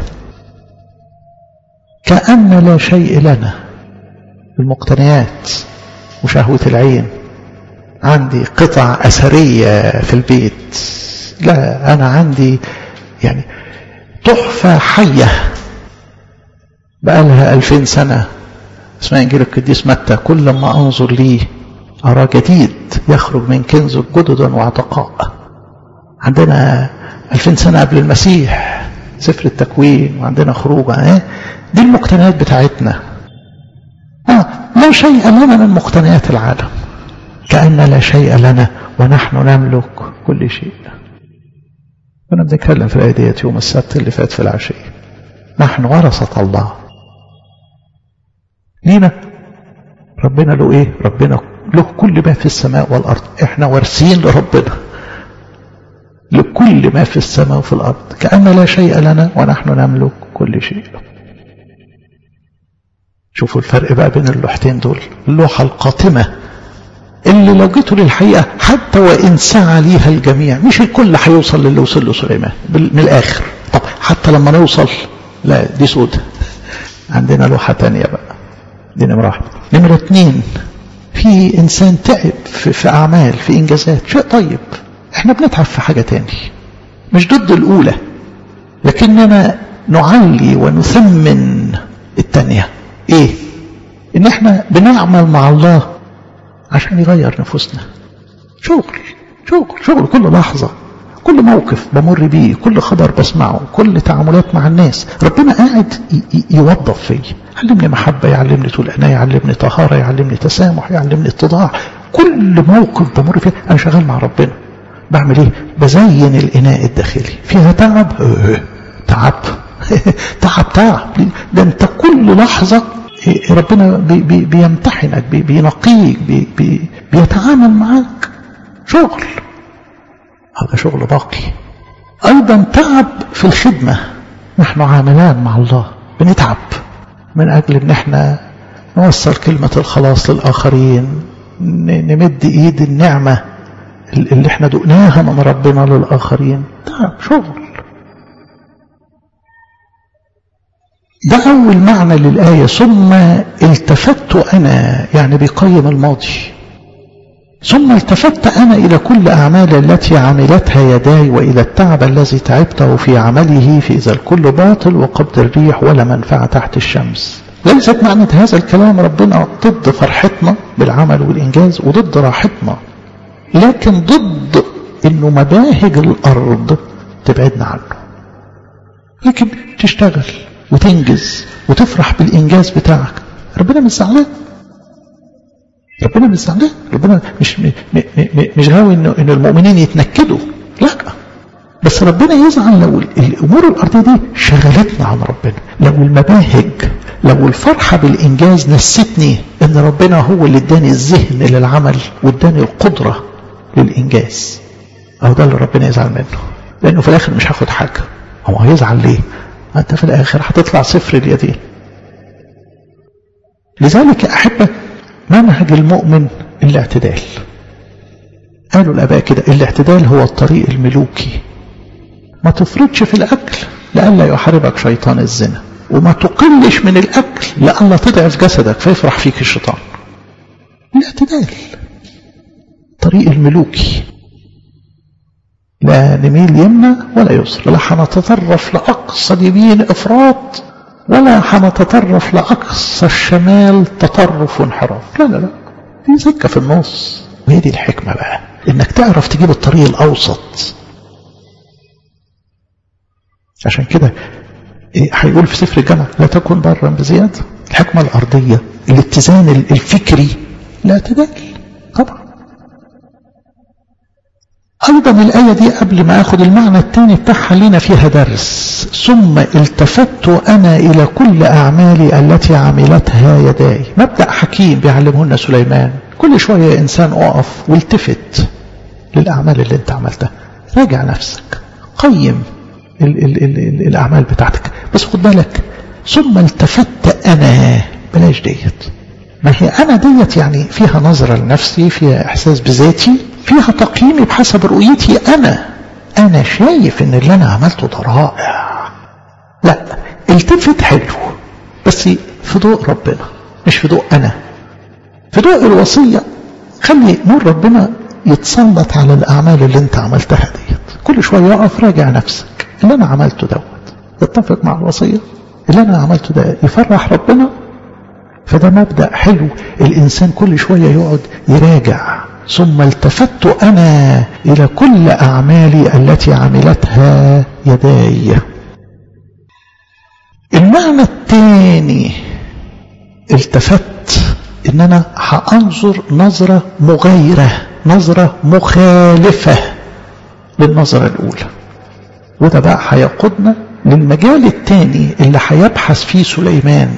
Speaker 1: كأن لا شيء لنا المقتنيات وشهوة العين عندي قطع أثرية في البيت لا أنا عندي يعني تحفة حية بقالها ألفين سنة اسمها إنجيل القديس متى كل ما أنظر ليه أرى جديد يخرج من كنز جددا وعتقاء عندنا ألفين سنة قبل المسيح سفر التكوين وعندنا خروج اه دي المقتنيات بتاعتنا آه لا شيء لنا من مقتنيات العالم كأن لا شيء لنا ونحن نملك كل شيء كنا بنتكلم في الآية ديت يوم السبت اللي فات في العشية نحن ورثة الله لينا ربنا له ايه ربنا له كل ما في السماء والأرض احنا وارثين لربنا لكل ما في السماء وفي الأرض كأن لا شيء لنا ونحن نملك كل شيء شوفوا الفرق بقى بين اللوحتين دول اللوحة القاتمة اللي لو جيتوا للحقيقة حتى وإن سعى ليها الجميع مش الكل هيوصل للي وصل له سليمان من الآخر طب حتى لما نوصل لا دي سودة عندنا لوحة تانية بقى دي نمرة واحدة نمرة اتنين في إنسان تعب في, في أعمال في إنجازات شيء طيب احنا بنتعب في حاجة تاني مش ضد الأولى لكننا نعلي ونثمن التانية ايه ان احنا بنعمل مع الله عشان يغير نفوسنا شغل شغل شغل كل لحظة كل موقف بمر بيه كل خبر بسمعه كل تعاملات مع الناس ربنا قاعد يوظف فيا علمني محبة يعلمني طول أنا يعلمني طهارة يعلمني تسامح يعلمني اتضاع كل موقف بمر فيه أنا شغال مع ربنا بعمل ايه بزين الإناء الداخلي فيها تعب اه تعب تعب تعب ده انت كل لحظة ربنا بي بي بيمتحنك بي بينقيك بي بي بيتعامل معاك شغل هذا شغل باقي أيضا تعب في الخدمة نحن عاملان مع الله بنتعب من أجل أن احنا نوصل كلمة الخلاص للآخرين نمد إيد النعمة اللي احنا دقناها من ربنا للآخرين ده شغل ده أول معنى للآية ثم التفت أنا يعني بيقيم الماضي ثم التفت أنا إلى كل أعمال التي عملتها يداي وإلى التعب الذي تعبته في عمله في إذا الكل باطل وقبض الريح ولا منفعة تحت الشمس ليست معنى هذا الكلام ربنا ضد فرحتنا بالعمل والإنجاز وضد راحتنا لكن ضد إنه مباهج الأرض تبعدنا عنه لكن تشتغل وتنجز وتفرح بالإنجاز بتاعك ربنا مش زعلان ربنا مش زعلان ربنا مش م م م مش غاوي إنه إن المؤمنين يتنكدوا لا بس ربنا يزعل لو الأمور الأرضية دي شغلتنا عن ربنا لو المباهج لو الفرحة بالإنجاز نستني إن ربنا هو اللي اداني الذهن للعمل واداني القدرة للإنجاز أو ده اللي ربنا يزعل منه لأنه في الآخر مش هاخد حاجة هو هيزعل ليه أنت في الآخر هتطلع صفر اليدين لذلك أحب منهج المؤمن الاعتدال قالوا الآباء كده الاعتدال هو الطريق الملوكي ما تفرطش في الأكل لئلا يحاربك شيطان الزنا وما تقلش من الأكل لئلا تضعف جسدك فيفرح فيك الشيطان الاعتدال طريق الملوكي لا نميل يمنى ولا يسر لا هنتطرف لأقصى اليمين إفراط ولا هنتطرف لأقصى الشمال تطرف وانحراف لا لا لا في سكة في النص وهي دي الحكمة بقى إنك تعرف تجيب الطريق الأوسط عشان كده هيقول في سفر الجامعة لا تكن برا بزيادة الحكمة الأرضية الاتزان الفكري لا تدل طبعا أيضا الآية دي قبل ما أخذ المعنى الثاني بتاعها لنا فيها درس ثم التفت أنا إلى كل أعمالي التي عملتها يداي مبدأ حكيم بيعلمهن سليمان كل شوية إنسان أقف والتفت للأعمال اللي أنت عملتها راجع نفسك قيم ال ال ال ال الأعمال بتاعتك بس خد بالك ثم التفت أنا بلاش ديت ما هي أنا ديت يعني فيها نظرة لنفسي فيها إحساس بذاتي فيها تقييمي بحسب رؤيتي أنا أنا شايف إن اللي أنا عملته ده رائع لا التفت حلو بس في ضوء ربنا مش في ضوء أنا في ضوء الوصية خلي نور ربنا يتسلط على الأعمال اللي أنت عملتها ديت كل شوية يقف راجع نفسك اللي أنا عملته دوت يتفق مع الوصية اللي أنا عملته ده يفرح ربنا فده مبدأ حلو الإنسان كل شوية يقعد يراجع ثم التفت أنا إلى كل أعمالي التي عملتها يداي المعنى الثاني التفت إن أنا هأنظر نظرة مغايرة نظرة مخالفة للنظرة الأولى وده بقى هيقودنا للمجال الثاني اللي هيبحث فيه سليمان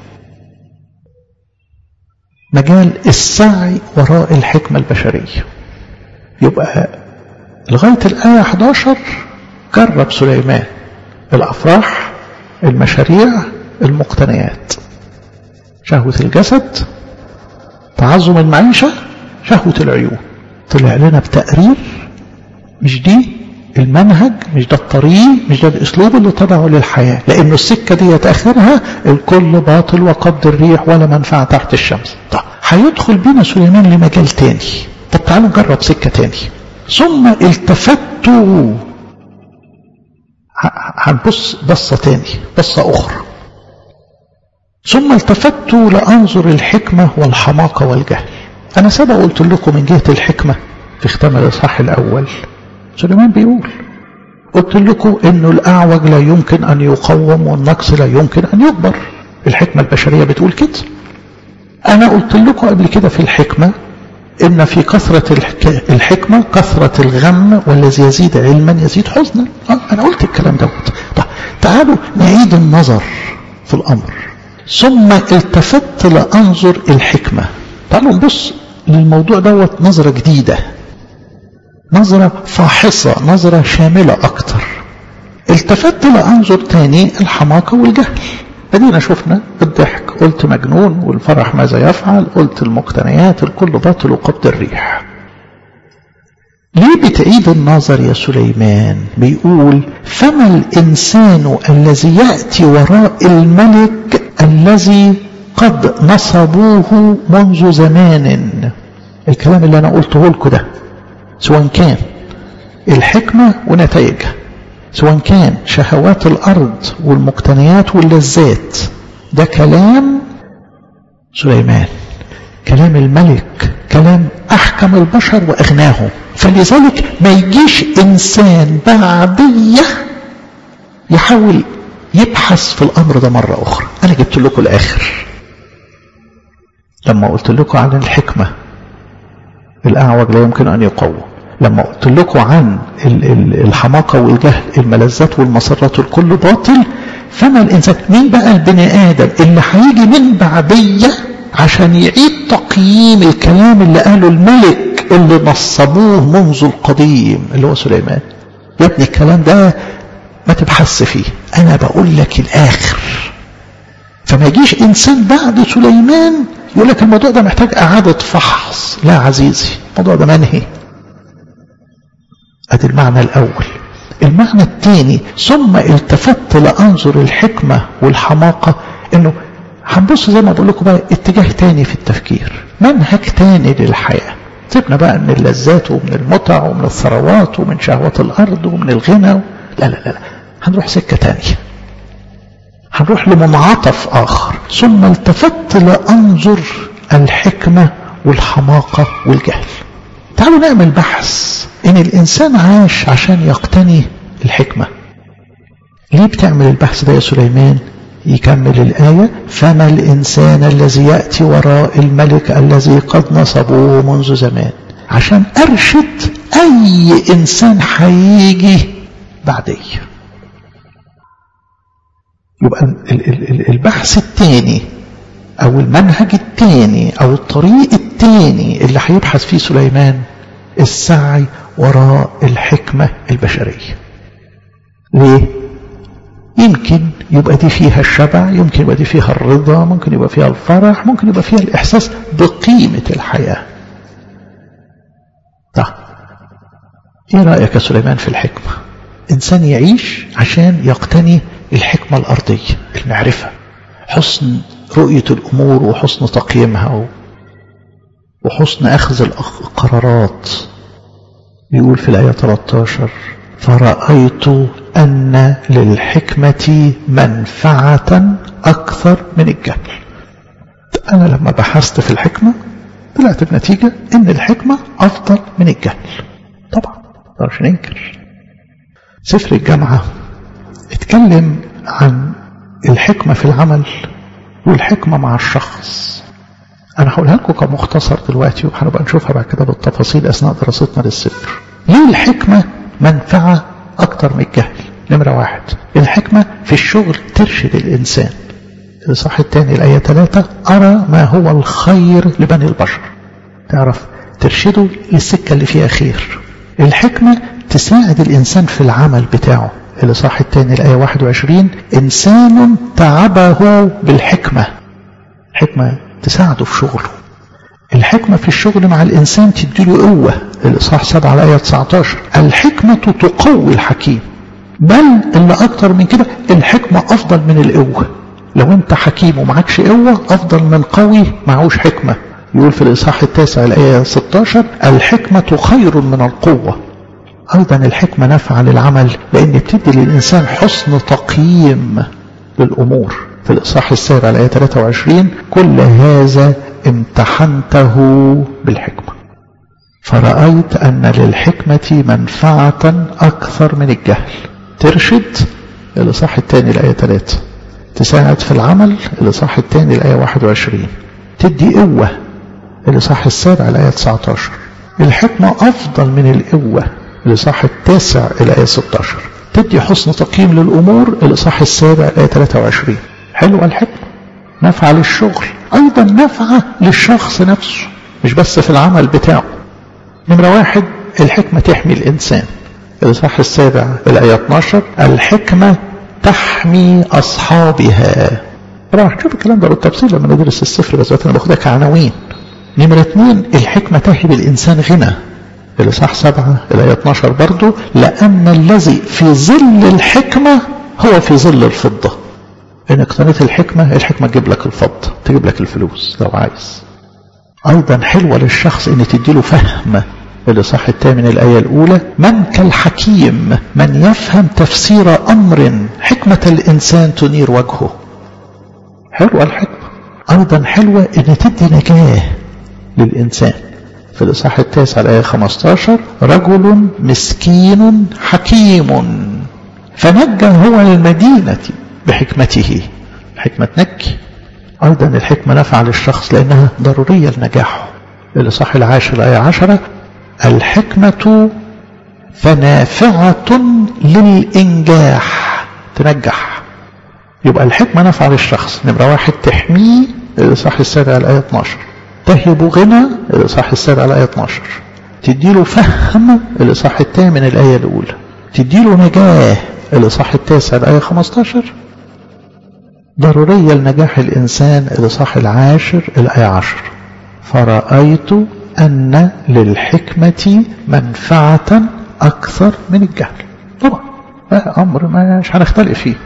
Speaker 1: مجال السعي وراء الحكمة البشرية يبقى لغاية الآية 11 جرب سليمان الأفراح المشاريع المقتنيات شهوة الجسد تعظم المعيشة شهوة العيون طلع لنا بتقرير مش دي المنهج مش ده الطريق مش ده الاسلوب اللي تبعه للحياة لانه السكة دي اخرها الكل باطل وقبض الريح ولا منفعة تحت الشمس طب هيدخل بينا سليمان لمجال تاني طب تعالوا نجرب سكة تاني ثم التفتوا هنبص بصة تاني بصة اخرى ثم التفت لأنظر الحكمة والحماقة والجهل أنا سبق قلت لكم من جهة الحكمة في ختام الإصحاح الأول سليمان بيقول قلت لكم انه الاعوج لا يمكن ان يقوم والنقص لا يمكن ان يكبر الحكمة البشرية بتقول كده انا قلت لكم قبل كده في الحكمة ان في كثرة الحكمة كثرة الغم والذي يزيد علما يزيد حزنا انا قلت الكلام دوت طيب تعالوا نعيد النظر في الامر ثم التفت لانظر الحكمة تعالوا نبص للموضوع دوت نظرة جديدة نظرة فاحصة نظرة شاملة أكتر التفت لأنظر تاني الحماقة والجهل ادينا شفنا الضحك قلت مجنون والفرح ماذا يفعل قلت المقتنيات الكل باطل وقبض الريح ليه بتعيد النظر يا سليمان بيقول فما الإنسان الذي يأتي وراء الملك الذي قد نصبوه منذ زمان الكلام اللي أنا قلته لكم ده سواء كان الحكمة ونتائجها سواء كان شهوات الأرض والمقتنيات واللذات ده كلام سليمان كلام الملك كلام أحكم البشر وأغناهم فلذلك ما يجيش إنسان بعدية يحاول يبحث في الأمر ده مرة أخرى أنا جبت لكم الآخر لما قلت لكم عن الحكمة الأعوج لا يمكن أن يقوم لما قلت لكم عن الحماقة والجهل الملذات والمسرات الكل باطل فما الإنسان مين بقى البني آدم اللي هيجي من بعدية عشان يعيد تقييم الكلام اللي قاله الملك اللي نصبوه منذ القديم اللي هو سليمان يا ابني الكلام ده ما تبحث فيه أنا بقول لك الآخر فما يجيش إنسان بعد سليمان يقول لك الموضوع ده محتاج إعادة فحص لا عزيزي الموضوع ده منهي ادي المعنى الاول المعنى الثاني ثم التفت لانظر الحكمة والحماقة انه هنبص زي ما بقول لكم بقى اتجاه تاني في التفكير منهج تاني للحياة سيبنا بقى من اللذات ومن المتع ومن الثروات ومن شهوات الارض ومن الغنى و... لا لا لا لا هنروح سكة تانية هنروح لمنعطف اخر ثم التفت لانظر الحكمة والحماقة والجهل تعالوا نعمل بحث ان الانسان عاش عشان يقتني الحكمة ليه بتعمل البحث ده يا سليمان يكمل الآية فما الإنسان الذي يأتي وراء الملك الذي قد نصبوه منذ زمان عشان أرشد أي إنسان هيجي بعدي يبقى البحث الثاني أو المنهج الثاني أو الطريق الثاني اللي هيبحث فيه سليمان السعي وراء الحكمة البشرية ليه؟ يمكن يبقى دي فيها الشبع يمكن يبقى دي فيها الرضا ممكن يبقى فيها الفرح ممكن يبقى فيها الإحساس بقيمة الحياة طيب ايه رأيك يا سليمان في الحكمة إنسان يعيش عشان يقتني الحكمة الأرضية المعرفة حسن رؤية الأمور وحسن تقييمها وحسن أخذ القرارات بيقول في الآية 13 فرأيت أن للحكمة منفعة أكثر من الجهل أنا لما بحثت في الحكمة طلعت بنتيجة أن الحكمة أفضل من الجهل طبعا مقدرش ننكر سفر الجامعة اتكلم عن الحكمة في العمل والحكمة مع الشخص أنا هقولها لكم كمختصر دلوقتي وهنبقى نشوفها بعد كده بالتفاصيل أثناء دراستنا للسفر. ليه الحكمة منفعة أكتر من الجهل؟ نمرة واحد الحكمة في الشغل ترشد الإنسان. الإصحاح الثاني الآية ثلاثة أرى ما هو الخير لبني البشر. تعرف ترشده للسكة اللي فيها خير. الحكمة تساعد الإنسان في العمل بتاعه. الإصحاح الثاني الآية 21 إنسان تعبه بالحكمة. حكمة تساعده في شغله الحكمة في الشغل مع الإنسان تديله قوة الإصحاح 7 على آية 19 الحكمة تقوي الحكيم بل اللي أكتر من كده الحكمة أفضل من القوة لو أنت حكيم ومعكش قوة أفضل من قوي معهوش حكمة يقول في الإصحاح التاسع الآية 16 الحكمة خير من القوة أيضا الحكمة نافعة للعمل لأن بتدي للإنسان حسن تقييم للأمور في الإصحاح السابع الآية 23 كل هذا امتحنته بالحكمة فرأيت أن للحكمة منفعة أكثر من الجهل ترشد الإصحاح الثاني الآية 3 تساعد في العمل الإصحاح الثاني الآية 21 تدي قوة الإصحاح السابع الآية 19 الحكمة أفضل من القوة الإصحاح التاسع الآية 16 تدي حسن تقييم للأمور الإصحاح السابع الآية 23 حلوة الحكمة نافعة للشغل أيضا نافعة للشخص نفسه مش بس في العمل بتاعه نمرة واحد الحكمة تحمي الإنسان الإصحاح السابع الآية 12 الحكمة تحمي أصحابها طبعا هنشوف الكلام ده بالتفصيل لما ندرس السفر بس انا باخدها كعناوين نمرة اثنين الحكمة تهب الإنسان غنى الإصحاح سبعة الآية 12 برضو لأن الذي في ظل الحكمة هو في ظل الفضة إن اقتنيت الحكمة الحكمة تجيب لك الفضة تجيب لك الفلوس لو عايز أيضا حلوة للشخص إن تديله فهم الإصحاح الثامن الآية الأولى من كالحكيم من يفهم تفسير أمر حكمة الإنسان تنير وجهه حلوة الحكمة أيضا حلوة إن تدي نجاة للإنسان في الإصحاح التاسع الآية 15 رجل مسكين حكيم فنجى هو المدينة بحكمته الحكمة تنجي أيضا الحكمة نفع للشخص لأنها ضرورية لنجاحه الإصحاح العاشر الآية 10 الحكمة فنافعة للإنجاح تنجح يبقى الحكمة نفع للشخص نمرة واحد تحميه الإصحاح السابع الآية 12 تهب غنى الإصحاح السابع الآية 12 تديله فهم الإصحاح الثامن الآية الأولى تديله نجاة الإصحاح التاسع الآية 15 ضرورية لنجاح الإنسان الإصحاح العاشر الآية 10 فرأيت أن للحكمة منفعة أكثر من الجهل طبعا أمر مش هنختلف فيه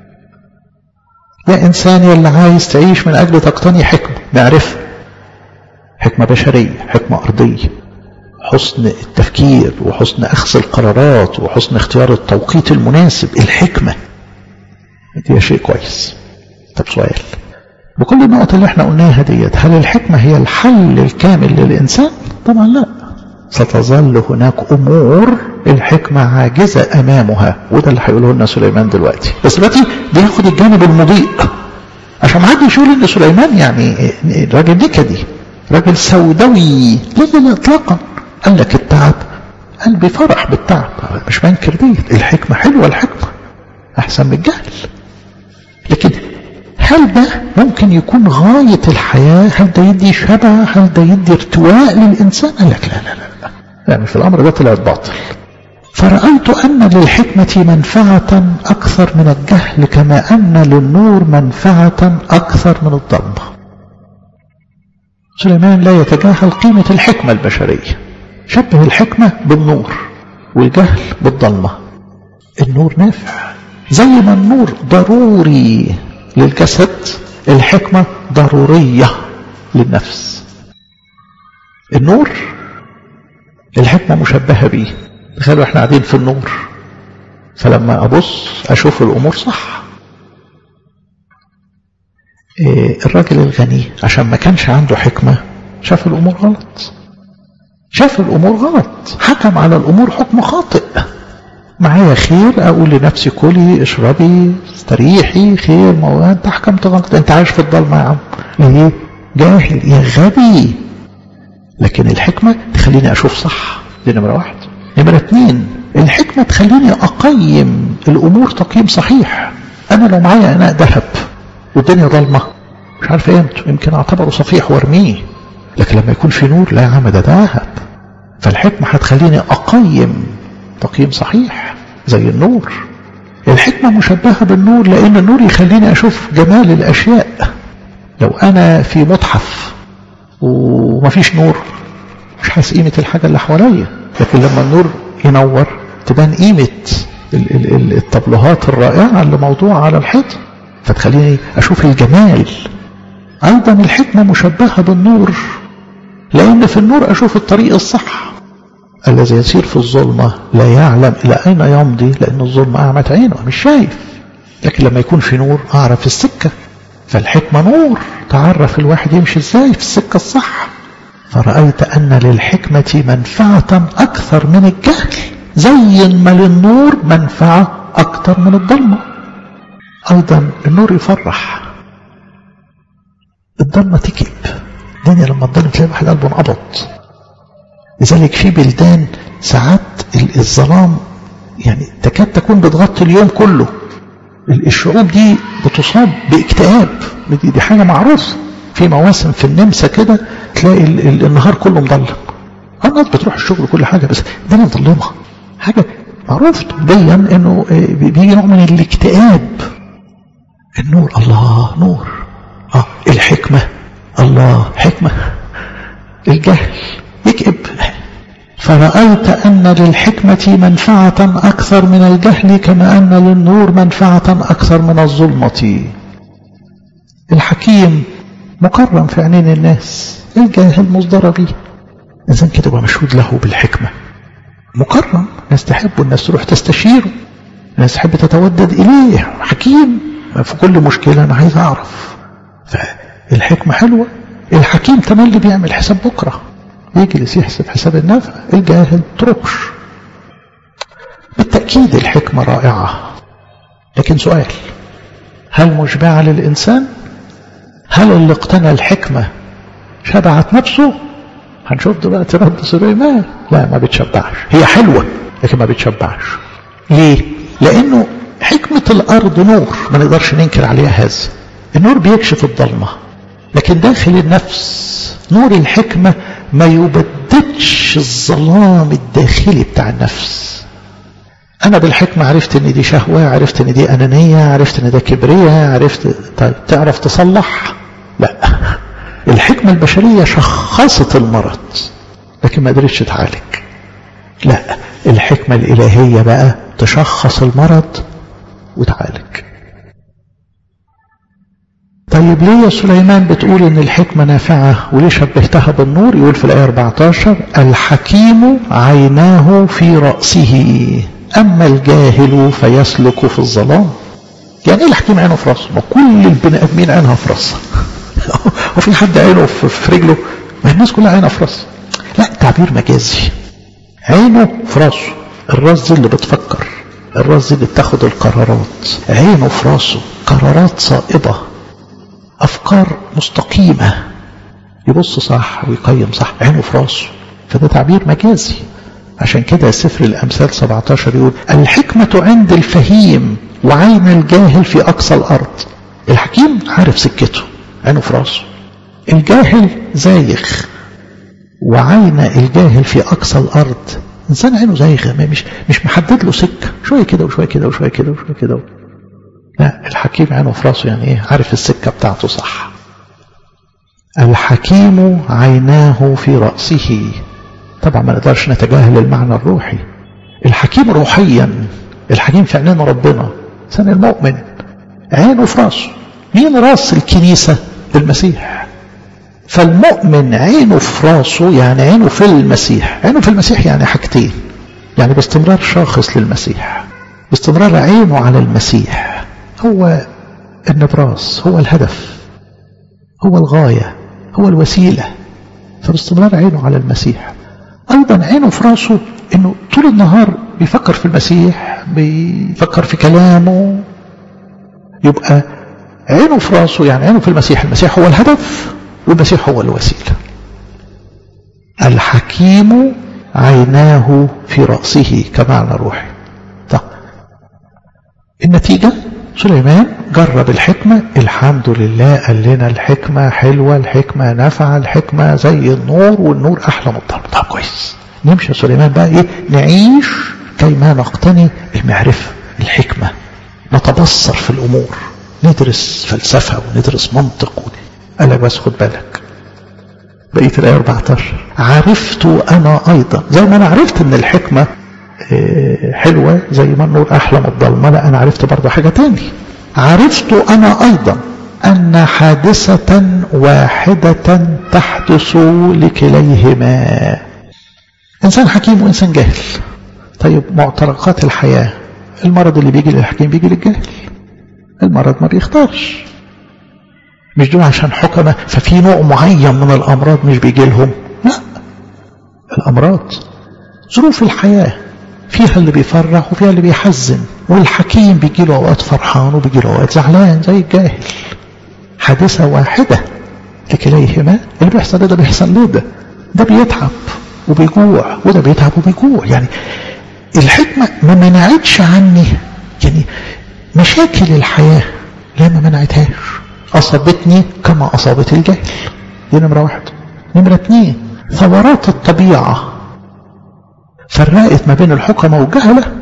Speaker 1: يا إنسان يلي عايز تعيش من أجل تقتني حكمة معرفة حكمة بشرية حكمة أرضية حسن التفكير وحسن أخذ القرارات وحسن اختيار التوقيت المناسب الحكمة دي شيء كويس طب سؤال بكل النقط اللي احنا قلناها ديت هل الحكمة هي الحل الكامل للإنسان طبعا لا ستظل هناك أمور الحكمة عاجزة أمامها وده اللي هيقوله لنا سليمان دلوقتي بس دلوقتي بياخد الجانب المضيء عشان ما حدش يقول ان سليمان يعني راجل نكدي راجل سوداوي لا لا لا اطلاقا قال لك التعب قلبي فرح بالتعب مش بنكر ديت الحكمة حلوة الحكمة أحسن من الجهل لكن هل ده ممكن يكون غاية الحياة هل ده يدي شبع هل ده يدي ارتواء للإنسان قال لك لا لا لا لا يعني في الأمر ده طلعت باطل فرأيت أن للحكمة منفعة أكثر من الجهل كما أن للنور منفعة أكثر من الظلمة سليمان لا يتجاهل قيمة الحكمة البشرية شبه الحكمة بالنور والجهل بالظلمة النور نافع زي ما النور ضروري للجسد الحكمة ضرورية للنفس النور الحكمة مشبهة بيه تخيلوا احنا قاعدين في النور فلما ابص اشوف الامور صح إيه الراجل الغني عشان ما كانش عنده حكمة شاف الامور غلط شاف الامور غلط حكم على الامور حكم خاطئ معايا خير اقول لنفسي كلي اشربي استريحي خير ما هو انت حكمت غلط انت عايش في الضلمه يا عم ليه جاهل يا غبي لكن الحكمه تخليني اشوف صح دي نمره واحد نمره اتنين الحكمه تخليني اقيم الامور تقييم صحيح انا لو معايا اناء ذهب والدنيا ضلمه مش عارف قيمته يمكن اعتبره صفيح وارميه لكن لما يكون في نور لا يا عم ده ذهب فالحكمه هتخليني اقيم تقييم صحيح زي النور الحكمة مشبهة بالنور لأن النور يخليني أشوف جمال الأشياء لو أنا في متحف ومفيش نور مش حاسس قيمة الحاجة اللي حواليا لكن لما النور ينور تبان قيمة الطبلوهات الرائعة اللي موضوعة على الحيط فتخليني أشوف الجمال أيضا الحكمة مشبهة بالنور لأن في النور أشوف الطريق الصح الذي يسير في الظلمة لا يعلم إلى أين يمضي لأن الظلمة أعمت عينه مش شايف لكن لما يكون في نور أعرف السكة فالحكمة نور تعرف الواحد يمشي ازاي في السكة الصح فرأيت أن للحكمة منفعة أكثر من الجهل زي ما للنور منفعة أكثر من الظلمة أيضا النور يفرح الظلمة تكب الدنيا لما الظلم تلاقي واحد قلبه انقبض لذلك في بلدان ساعات الظلام يعني تكاد تكون بتغطي اليوم كله الشعوب دي بتصاب باكتئاب دي, دي حاجة معروفة في مواسم في النمسا كده تلاقي ال ال النهار كله مظلم الناس بتروح الشغل كل حاجة بس الدنيا مظلمة حاجة معروف طبيا انه بيجي نوع من الاكتئاب النور الله نور اه الحكمة الله حكمة الجهل يكئب فرأيت أن للحكمة منفعة أكثر من الجهل كما أن للنور منفعة أكثر من الظلمة الحكيم مكرم في عينين الناس الجاهل مصدر به إذن كده يبقى مشهود له بالحكمة مكرم ناس تحبه الناس تروح تستشيره الناس تحب تتودد إليه حكيم في كل مشكلة أنا عايز أعرف فالحكمة حلوة الحكيم تملي بيعمل حساب بكرة يجلس يحسب حساب النفع الجاهل تركش بالتأكيد الحكمة رائعة لكن سؤال هل مشبعة للإنسان هل اللي اقتنى الحكمة شبعت نفسه هنشوف دلوقتي رد سليمان لا ما بتشبعش هي حلوة لكن ما بتشبعش ليه لأنه حكمة الأرض نور ما نقدرش ننكر عليها هذا النور بيكشف الظلمة لكن داخل النفس نور الحكمة ما يبددش الظلام الداخلي بتاع النفس أنا بالحكمة عرفت إن دي شهوة عرفت إن دي أنانية عرفت إن ده كبرية عرفت طيب تعرف تصلح لا الحكمة البشرية شخصت المرض لكن ما قدرتش تعالج لا الحكمة الإلهية بقى تشخص المرض وتعالج طيب ليه يا سليمان بتقول ان الحكمة نافعة وليه شبهتها بالنور يقول في الآية 14 الحكيم عيناه في رأسه أما الجاهل فيسلك في الظلام يعني ايه الحكيم عينه في رأسه ما كل البني آدمين عينها في رأسها وفي حد عينه في رجله ما الناس كلها عينها في رأسها لا تعبير مجازي عينه في رأسه الراس دي اللي بتفكر الراس دي اللي بتاخد القرارات عينه في رأسه قرارات صائبة أفكار مستقيمة يبص صح ويقيم صح عينه في راسه فده تعبير مجازي عشان كده سفر الأمثال 17 يقول الحكمة عند الفهيم وعين الجاهل في أقصى الأرض الحكيم عارف سكته عينه في راسه الجاهل زايغ وعين الجاهل في أقصى الأرض إنسان عينه زايغة مش مش محدد له سكة شوية كده وشوية كده وشوية كده وشوية كده لا الحكيم عينه في راسه يعني ايه عارف السكة بتاعته صح الحكيم عيناه في رأسه طبعا ما نقدرش نتجاهل المعنى الروحي الحكيم روحيا الحكيم في عينين ربنا سنة المؤمن عينه في راسه مين راس الكنيسة المسيح فالمؤمن عينه في راسه يعني عينه في المسيح عينه في المسيح يعني حاجتين يعني باستمرار شاخص للمسيح باستمرار عينه على المسيح هو النبراس هو الهدف هو الغاية هو الوسيلة فباستمرار عينه على المسيح أيضا عينه في راسه أنه طول النهار بيفكر في المسيح بيفكر في كلامه يبقى عينه في راسه يعني عينه في المسيح المسيح هو الهدف والمسيح هو الوسيلة الحكيم عيناه في رأسه كمعنى روحي طب النتيجة سليمان جرب الحكمة الحمد لله قال لنا الحكمة حلوة الحكمة نافعة الحكمة زي النور والنور أحلى من الضلمة طب كويس نمشي يا سليمان بقى إيه نعيش كيما نقتني المعرفة الحكمة نتبصر في الأمور ندرس فلسفة وندرس منطق قال لك بس خد بالك بقية الآية 14 عرفت أنا أيضا زي ما أنا عرفت أن الحكمة حلوة زي ما النور أحلى من الضلمة لا أنا عرفت برضه حاجة تاني عرفت أنا أيضا أن حادثة واحدة تحدث لكليهما إنسان حكيم وإنسان جاهل طيب معترقات الحياة المرض اللي بيجي للحكيم بيجي للجاهل المرض ما بيختارش مش دول عشان حكمة ففي نوع معين من الأمراض مش بيجي لهم لا الأمراض ظروف الحياة فيها اللي بيفرح وفيها اللي بيحزن والحكيم بيجي له أوقات فرحان وبيجي له أوقات زعلان زي الجاهل حادثة واحدة لكليهما اللي بيحصل ده بيحصل ليه ده ده بيتعب وبيجوع وده بيتعب وبيجوع يعني الحكمة ما منعتش عني يعني مشاكل الحياة لا ما منعتهاش أصابتني كما أصابت الجهل دي نمرة واحد نمرة اتنين ثورات الطبيعة فرقت ما بين الحكمة والجهلة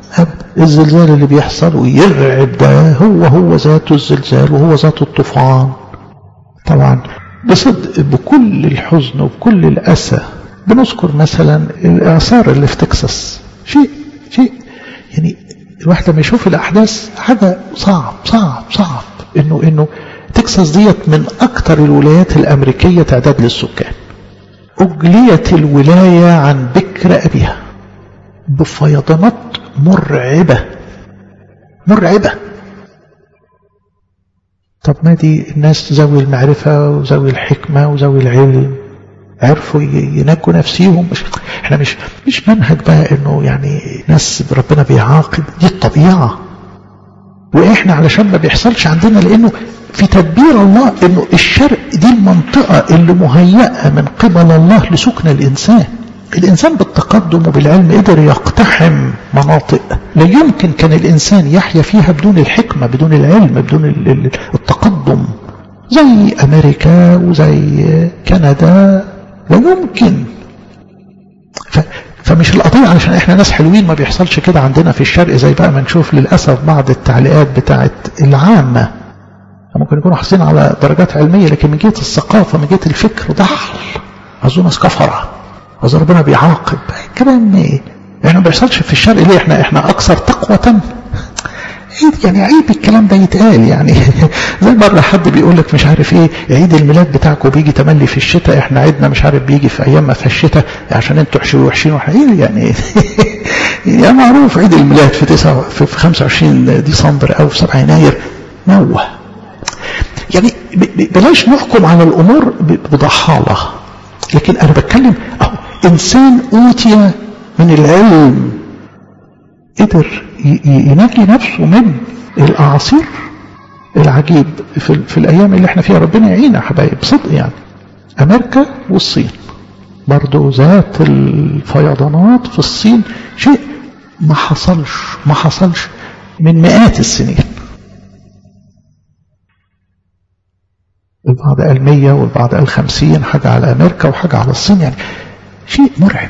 Speaker 1: أبدا الزلزال اللي بيحصل ويرعب ده هو هو ذاته الزلزال وهو ذاته الطوفان طبعا بصدق بكل الحزن وبكل الأسى بنذكر مثلا الآثار اللي في تكساس شيء شيء يعني الواحد لما يشوف الأحداث حاجة صعب صعب صعب إنه إنه تكساس ديت من أكثر الولايات الأمريكية تعداد للسكان أجليت الولاية عن بكر أبيها بفيضانات مرعبة مرعبة طب ما دي الناس ذوي المعرفة وذوي الحكمة وذوي العلم عرفوا ينجوا نفسيهم مش احنا مش مش منهج بقى انه يعني ناس ربنا بيعاقب دي الطبيعة واحنا علشان ما بيحصلش عندنا لانه في تدبير الله انه الشرق دي المنطقة اللي مهيئة من قبل الله لسكن الانسان الإنسان بالتقدم وبالعلم قدر يقتحم مناطق لا يمكن كان الإنسان يحيا فيها بدون الحكمة بدون العلم بدون التقدم زي أمريكا وزي كندا لا يمكن ف فمش القضية علشان احنا ناس حلوين ما بيحصلش كده عندنا في الشرق زي بقى ما نشوف للأسف بعض التعليقات بتاعت العامة ممكن يكونوا حاصلين على درجات علمية لكن من جهة الثقافة من جهة الفكر ضحل أظن ناس كفرة وإذا ربنا بيعاقب كلام ايه يعني ما بيحصلش في الشرق ليه احنا احنا اكثر تقوى يعني عيب الكلام ده يتقال يعني زي مرة حد بيقول لك مش عارف ايه عيد الميلاد بتاعكم بيجي تملي في الشتاء احنا عيدنا مش عارف بيجي في ايام ما في الشتاء عشان انتوا وحشين وحشين وحشين يعني يا معروف عيد الميلاد في تسعة في 25 ديسمبر او في 7 يناير نوه يعني بلاش نحكم على الامور بضحالة لكن انا بتكلم اهو انسان اوتي من العلم قدر ينجي نفسه من الاعاصير العجيب في, في الايام اللي احنا فيها ربنا يعينا يا حبايب صدق يعني امريكا والصين برضو ذات الفيضانات في الصين شيء ما حصلش ما حصلش من مئات السنين البعض قال 100 والبعض قال 50 حاجة على أمريكا وحاجة على الصين يعني شيء مرعب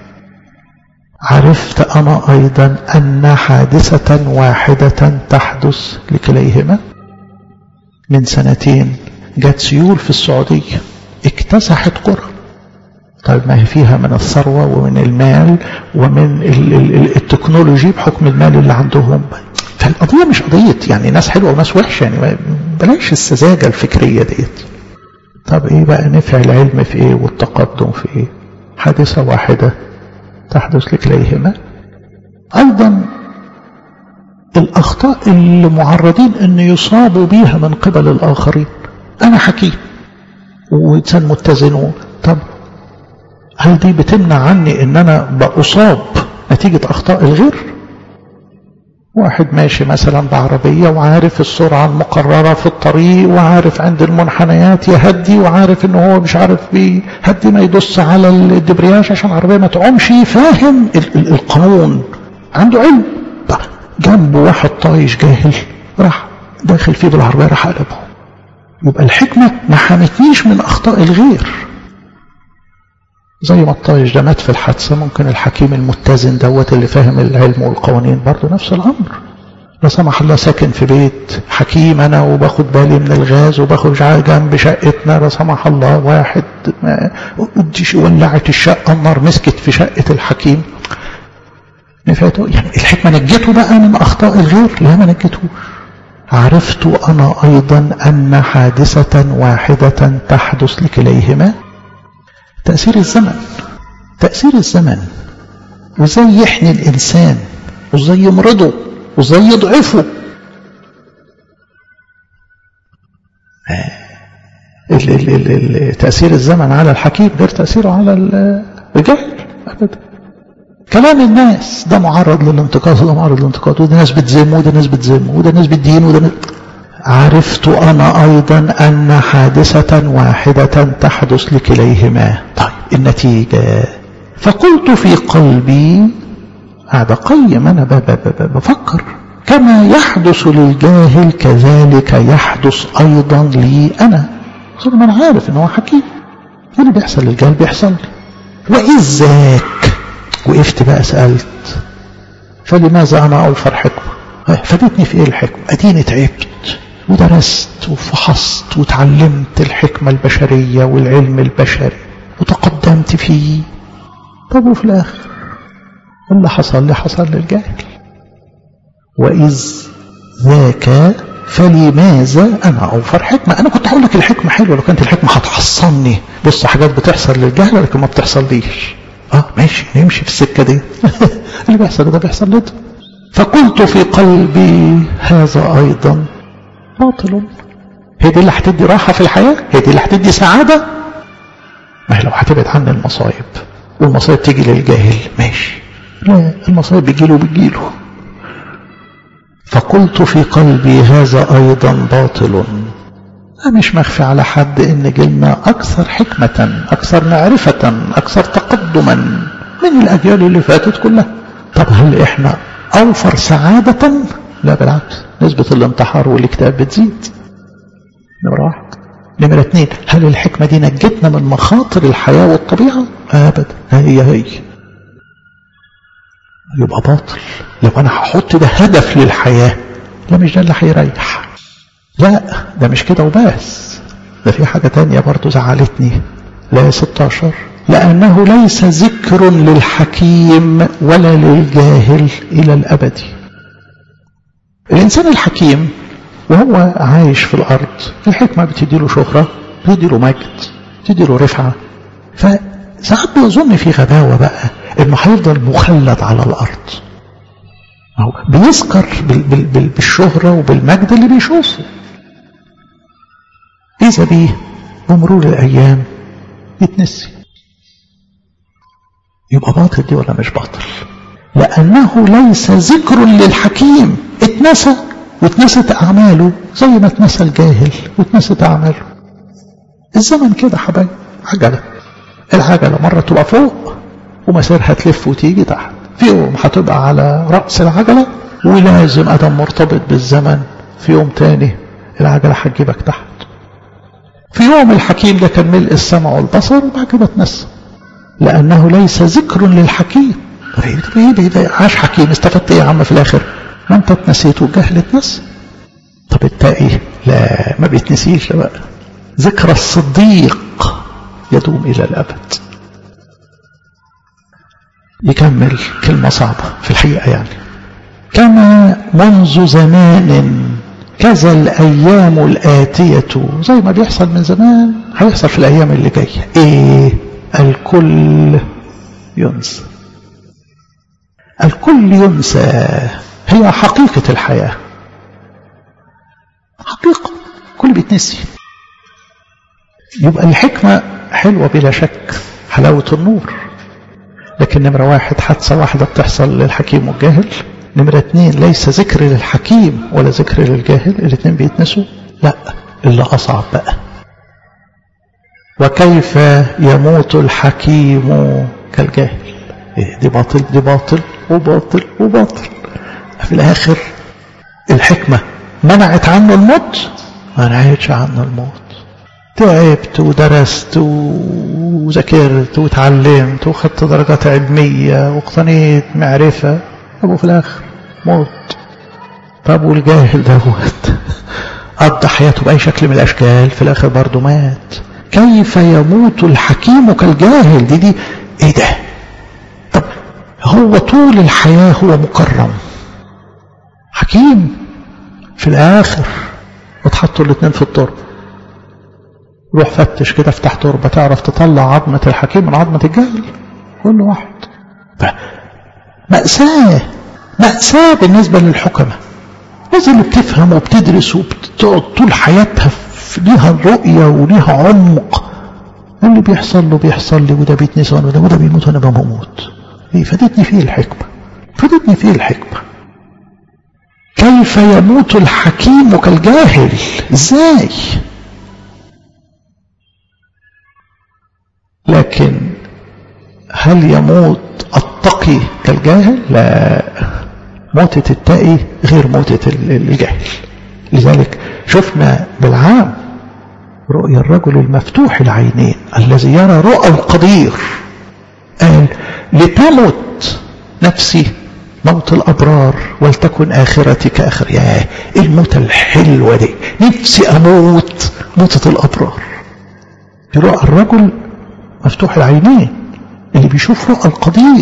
Speaker 1: عرفت أنا أيضا أن حادثة واحدة تحدث لكليهما من سنتين جت سيول في السعودية اكتسحت قرى طيب ما هي فيها من الثروة ومن المال ومن التكنولوجي بحكم المال اللي عندهم فالقضية مش قضية يعني ناس حلوة وناس وحشة يعني بلاش السذاجة الفكرية ديت طب ايه بقى نفع العلم في ايه والتقدم في ايه حادثة واحدة تحدث لكليهما ايضا الاخطاء اللي معرضين ان يصابوا بيها من قبل الاخرين انا حكيم وانسان متزن طب هل دي بتمنع عني ان انا بأصاب نتيجة اخطاء الغير واحد ماشي مثلا بعربية وعارف السرعة المقررة في الطريق وعارف عند المنحنيات يهدي وعارف ان هو مش عارف بيهدي ما يدوس على الدبرياج عشان العربية ما تعومش فاهم القانون عنده علم جنبه واحد طايش جاهل راح داخل فيه بالعربية راح قلبه يبقى الحكمة ما حمتنيش من أخطاء الغير زي ما الطايش ده مات في الحادثة ممكن الحكيم المتزن دوت اللي فاهم العلم والقوانين برضه نفس الأمر لا سمح الله ساكن في بيت حكيم أنا وباخد بالي من الغاز وباخد جنب شقتنا لا سمح الله واحد ما ولعت الشقة النار مسكت في شقة الحكيم نفعته يعني الحكمة نجته بقى من أخطاء الغير لا ما نجتهوش عرفت أنا أيضا أن حادثة واحدة تحدث لكليهما تأثير الزمن تأثير الزمن وازاي يحني الإنسان وازاي يمرضه وازاي يضعفه ال ال ال ال تأثير الزمن على الحكيم غير تأثيره على الجاهل أبدا كلام الناس ده معرض للانتقاد وده معرض للانتقاد وده ناس بتذم وده ناس بتذم وده ناس بتدين وده ناس عرفت أنا أيضا أن حادثة واحدة تحدث لكليهما طيب النتيجة فقلت في قلبي هذا قيم أنا بفكر كما يحدث للجاهل كذلك يحدث أيضا لي أنا صار ما أنا عارف أنه حكيم اللي بيحصل للجاهل بيحصل لي وإذ ذاك وقفت بقى سألت فلماذا أنا أوفر حكمة فادتني في إيه الحكمة أديني تعبت ودرست وفحصت وتعلمت الحكمة البشرية والعلم البشري وتقدمت فيه طب وفي الآخر اللي حصل لي حصل للجاهل وإذ ذاك فلماذا أنا أوفر حكمة أنا كنت هقول لك الحكمة حلوة لو كانت الحكمة هتحصني بص حاجات بتحصل للجهل لكن ما بتحصل ليش اه ماشي نمشي في السكة دي اللي بيحصل ده بيحصل لده فقلت في قلبي هذا أيضا باطل هي دي اللي هتدي راحة في الحياة هي دي اللي هتدي سعادة ما هي لو هتبعد عن المصايب والمصايب تيجي للجاهل ماشي لا المصايب بتجيله بتجيله فقلت في قلبي هذا أيضا باطل مش مخفي على حد إن جيلنا أكثر حكمة أكثر معرفة أكثر تقدما من الأجيال اللي فاتت كلها طب هل إحنا أوفر سعادة لا بالعكس نسبة الانتحار والاكتئاب بتزيد نمرة واحد نمرة اثنين هل الحكمة دي نجتنا من مخاطر الحياة والطبيعة أبدا هي هي يبقى باطل لو أنا هحط ده هدف للحياة لا مش ده اللي هيريح لا ده مش كده وبس ده في حاجة تانية برضو زعلتني لا 16 لأنه ليس ذكر للحكيم ولا للجاهل إلى الأبد الإنسان الحكيم وهو عايش في الأرض الحكمة بتديله شهرة بتديله مجد بتديله رفعة فساعات بيظن في غباوة بقى إنه هيفضل مخلد على الأرض أو بيسكر بالشهرة وبالمجد اللي بيشوفه إذا بيه بمرور الأيام يتنسي يبقى باطل دي ولا مش باطل لأنه ليس ذكر للحكيم اتنسى واتنست أعماله زي ما اتنسى الجاهل واتنست أعماله الزمن كده حبايب عجلة العجلة مرة تبقى فوق ومسيرها تلف وتيجي تحت في يوم هتبقى على رأس العجلة ولازم أدم مرتبط بالزمن في يوم تاني العجلة هتجيبك تحت في يوم الحكيم ده كان ملء السمع والبصر وبعد كده اتنسى لأنه ليس ذكر للحكيم عاش حكيم استفدت ايه يا عم في الآخر ما انت اتنسيت والجهل اتنسى طب التائي لا ما بيتنسيش بقى ذكر الصديق يدوم إلى الأبد يكمل كلمة صعبة في الحقيقة يعني كما منذ زمان كذا الأيام الآتية زي ما بيحصل من زمان هيحصل في الأيام اللي جاية إيه الكل ينسى الكل ينسى هي حقيقة الحياة حقيقة كل بيتنسي يبقى الحكمة حلوة بلا شك حلاوة النور لكن نمرة واحد حادثة واحدة بتحصل للحكيم والجاهل نمرة اتنين ليس ذكر للحكيم ولا ذكر للجاهل الاتنين بيتنسوا لا اللي أصعب بقى وكيف يموت الحكيم كالجاهل إيه دي باطل دي باطل وباطل وباطل في الآخر الحكمة منعت عنه الموت ما منعتش عنه الموت تعبت ودرست وذاكرت وتعلمت وخدت درجات علمية واقتنيت معرفة طب وفي الآخر موت طب والجاهل دوت قضى حياته بأي شكل من الأشكال في الآخر برضه مات كيف يموت الحكيم كالجاهل دي دي ايه ده طب هو طول الحياة هو مكرم حكيم في الآخر وتحطوا الاثنين في التربة روح فتش كده افتح تربة تعرف تطلع عظمة الحكيم من عظمة الجاهل كل واحد مأساة مأساة بالنسبة للحكمة الناس اللي بتفهم وبتدرس وبتقعد طول حياتها ليها رؤية وليها عمق اللي بيحصل له بيحصل لي وده بيتنسى وده وده بيموت وانا بموت ايه فادتني فيه الحكمة فادتني فيه الحكمة كيف يموت الحكيم كالجاهل ازاي لكن هل يموت التقي كالجاهل لا موتة التقي غير موتة الجاهل لذلك شفنا بالعام رؤيا الرجل المفتوح العينين الذي يرى رؤى القدير قال لتمت نفسي موت الأبرار ولتكن آخرتي كآخر ياه إيه الموتة الحلوة دي نفسي أموت موتة الأبرار رؤى الرجل مفتوح العينين اللي بيشوف رؤى القدير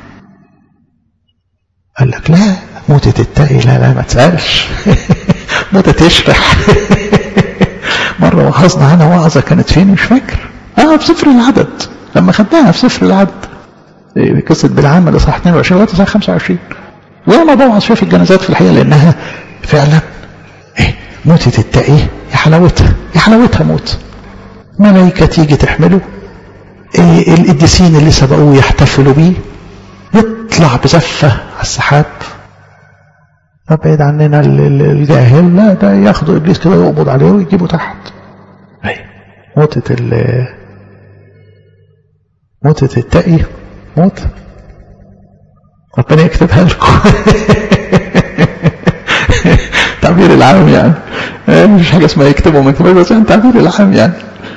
Speaker 1: قال لك لا موتة التقي لا لا ما تسألش موتة تشرح مرة وعظنا عنها وعظة كانت فين مش فاكر اه في سفر العدد لما خدناها في سفر العدد قصة بالعام الإصحاح 22 لغاية الإصحاح 25 وما بوعظ فيها في الجنازات في الحقيقة لأنها فعلا إيه موتة التقي يا حلاوتها يا حلاوتها موت ملائكة تيجي تحمله إيه القديسين اللي سبقوه يحتفلوا بيه يطلع بزفة على السحاب فبعيد عننا الجاهل لا ده ياخدوا ابليس كده يقبض عليه ويجيبه تحت اي موتة ال موتة التقي موت ربنا يكتبها لكم تعبير العام يعني مش حاجة اسمها يكتبوا من كتابه بس تعبير العام يعني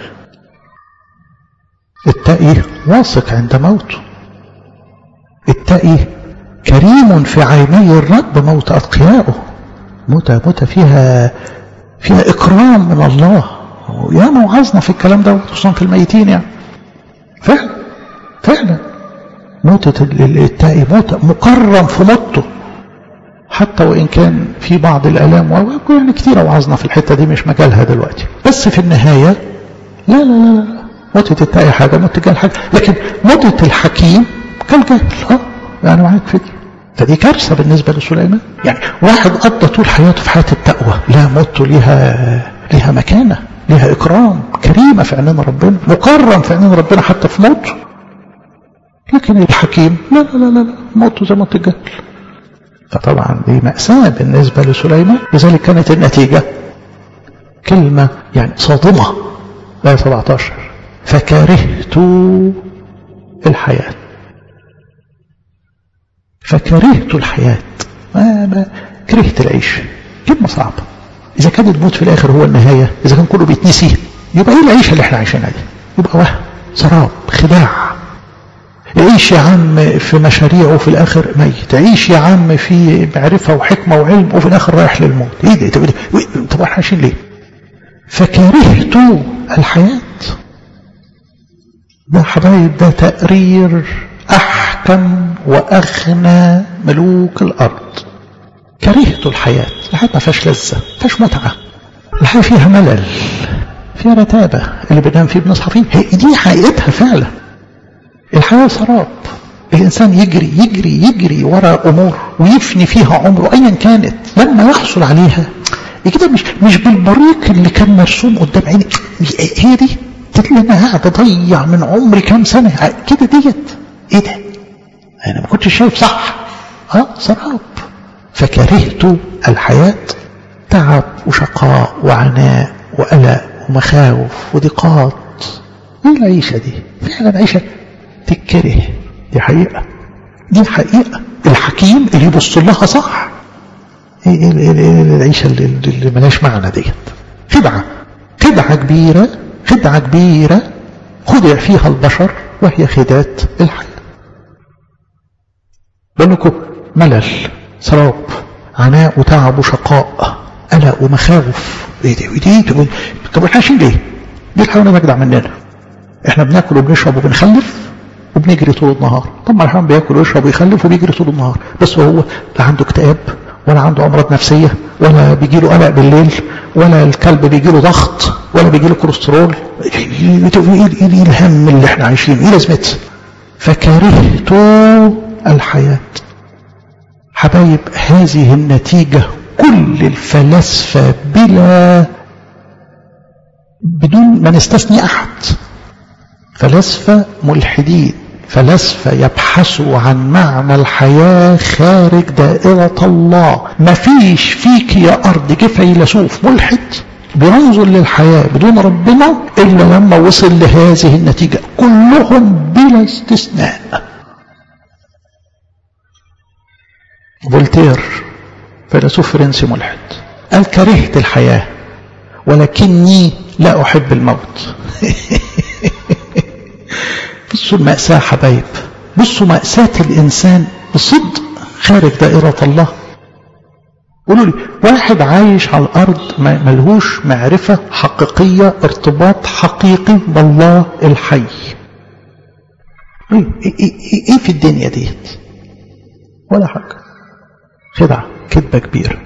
Speaker 1: التقي واثق عند موته التقي كريم في عيني الرب موت أتقيائه موتة موتة فيها فيها إكرام من الله يا موعظنا في الكلام ده خصوصا في الميتين يعني فعلا فعلا موتة التائي موتة مكرم في موته حتى وإن كان في بعض الآلام يعني كتير وعظنا في الحتة دي مش مجالها دلوقتي بس في النهاية لا لا لا لا موتة التائي حاجة موتة الجهل حاجة لكن موتة الحكيم كالجهل اه يعني معاك فكرة فدي كارثة بالنسبة لسليمان يعني واحد قضى طول حياته في حياة التقوى لا موته ليها ليها مكانة ليها إكرام كريمة في عينين ربنا مكرم في عينين ربنا حتى في موته لكن الحكيم لا لا لا لا موته زي موت الجهل فطبعا دي مأساة بالنسبة لسليمان لذلك كانت النتيجة كلمة يعني صادمة آية 17 فكرهت الحياة فكرهت الحياة ما ما كرهت العيش كلمة صعبة إذا كان الموت في الآخر هو النهاية إذا كان كله بيتنسي يبقى إيه العيشة اللي إحنا عايشينها دي يبقى وهم سراب خداع عيش يا عم في مشاريع وفي الآخر ميت عيش يا عم في معرفة وحكمة وعلم وفي الآخر رايح للموت إيه ده طب, طب احنا عايشين ليه فكرهت الحياة ده حبايب ده تقرير أحكم وأغنى ملوك الأرض كرهت الحياة الحياة ما فيهاش لذة ما فيهاش متعة الحياة فيها ملل فيها رتابة اللي بننام فيه بنصحى فيه هي دي حقيقتها فعلا الحياة سراب الإنسان يجري يجري يجري وراء أمور ويفني فيها عمره أيا كانت لما يحصل عليها كده مش مش بالبريق اللي كان مرسوم قدام عيني هي دي اللي انا قاعد اضيع من عمري كام سنه كده ديت ايه ده انا ما كنتش شايف صح اه سراب فكرهت الحياه تعب وشقاء وعناء وقلق ومخاوف وضيقات ايه العيشه دي فعلا عيشه تتكره دي حقيقه دي حقيقه الحكيم اللي يبص لها صح ايه العيشه اللي, اللي ملهاش معنى ديت خدعه خدعه كبيره خدعة كبيرة خدع فيها البشر وهي خداة الحياة بقول ملل سراب عناء وتعب وشقاء قلق ومخاوف ايه دي ودي طب طب احنا عايشين ليه؟ دي الحيوانات اجدع مننا احنا بناكل وبنشرب وبنخلف وبنجري طول النهار طب ما الحيوان بياكل ويشرب ويخلف وبيجري طول النهار بس هو لا عنده اكتئاب ولا عنده امراض نفسيه ولا بيجي له قلق بالليل ولا الكلب بيجي له ضغط ولا بيجي له كوليسترول ايه الهم اللي احنا عايشينه ايه لازمتها فكرهت الحياه حبايب هذه النتيجه كل الفلاسفه بلا بدون ما نستثني احد فلاسفه ملحدين فلاسفة يبحثوا عن معنى الحياة خارج دائرة الله ما فيش فيك يا أرض جه فيلسوف ملحد بينظر للحياة بدون ربنا إلا لما وصل لهذه النتيجة كلهم بلا استثناء فولتير فيلسوف فرنسي ملحد قال كرهت الحياة ولكني لا أحب الموت بصوا المأساة حبايب بصوا مأساة الإنسان بصدق خارج دائرة الله قولوا لي واحد عايش على الأرض ملهوش معرفة حقيقية ارتباط حقيقي بالله الحي ايه, إيه, إيه, إيه في الدنيا ديت ولا حاجة خدعة كذبة كبيرة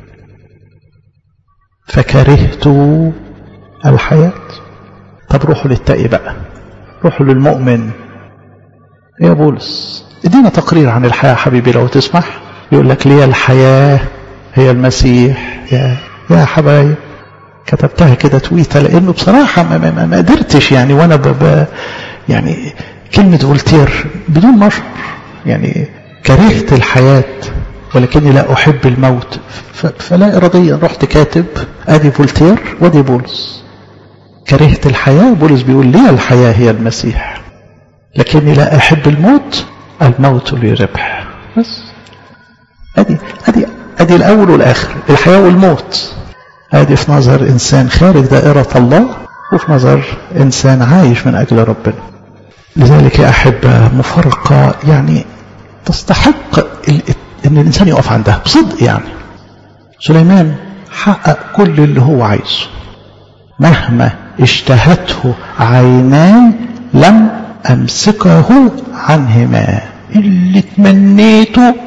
Speaker 1: فكرهت الحياة طب روحوا للتقي بقى روحوا للمؤمن يا بولس ادينا تقرير عن الحياة حبيبي لو تسمح يقول لك لي الحياة هي المسيح يا يا حبايب كتبتها كده تويتة لانه بصراحة ما, ما, ما قدرتش يعني وانا ب ب يعني كلمة فولتير بدون مشعر يعني كرهت الحياة ولكني لا أحب الموت فلا إراديا رحت كاتب أدي فولتير وأدي بولس كرهت الحياة بولس بيقول لي الحياة هي المسيح لكني لا أحب الموت الموت لي ربح بس أدي أدي أدي الأول والآخر الحياة والموت أدي في نظر إنسان خارج دائرة الله وفي نظر إنسان عايش من أجل ربنا لذلك يا أحبة مفارقة يعني تستحق ان الانسان يقف عندها بصدق يعني سليمان حقق كل اللي هو عايزه مهما اشتهته عيناي لم امسكه عنهما اللي تمنيته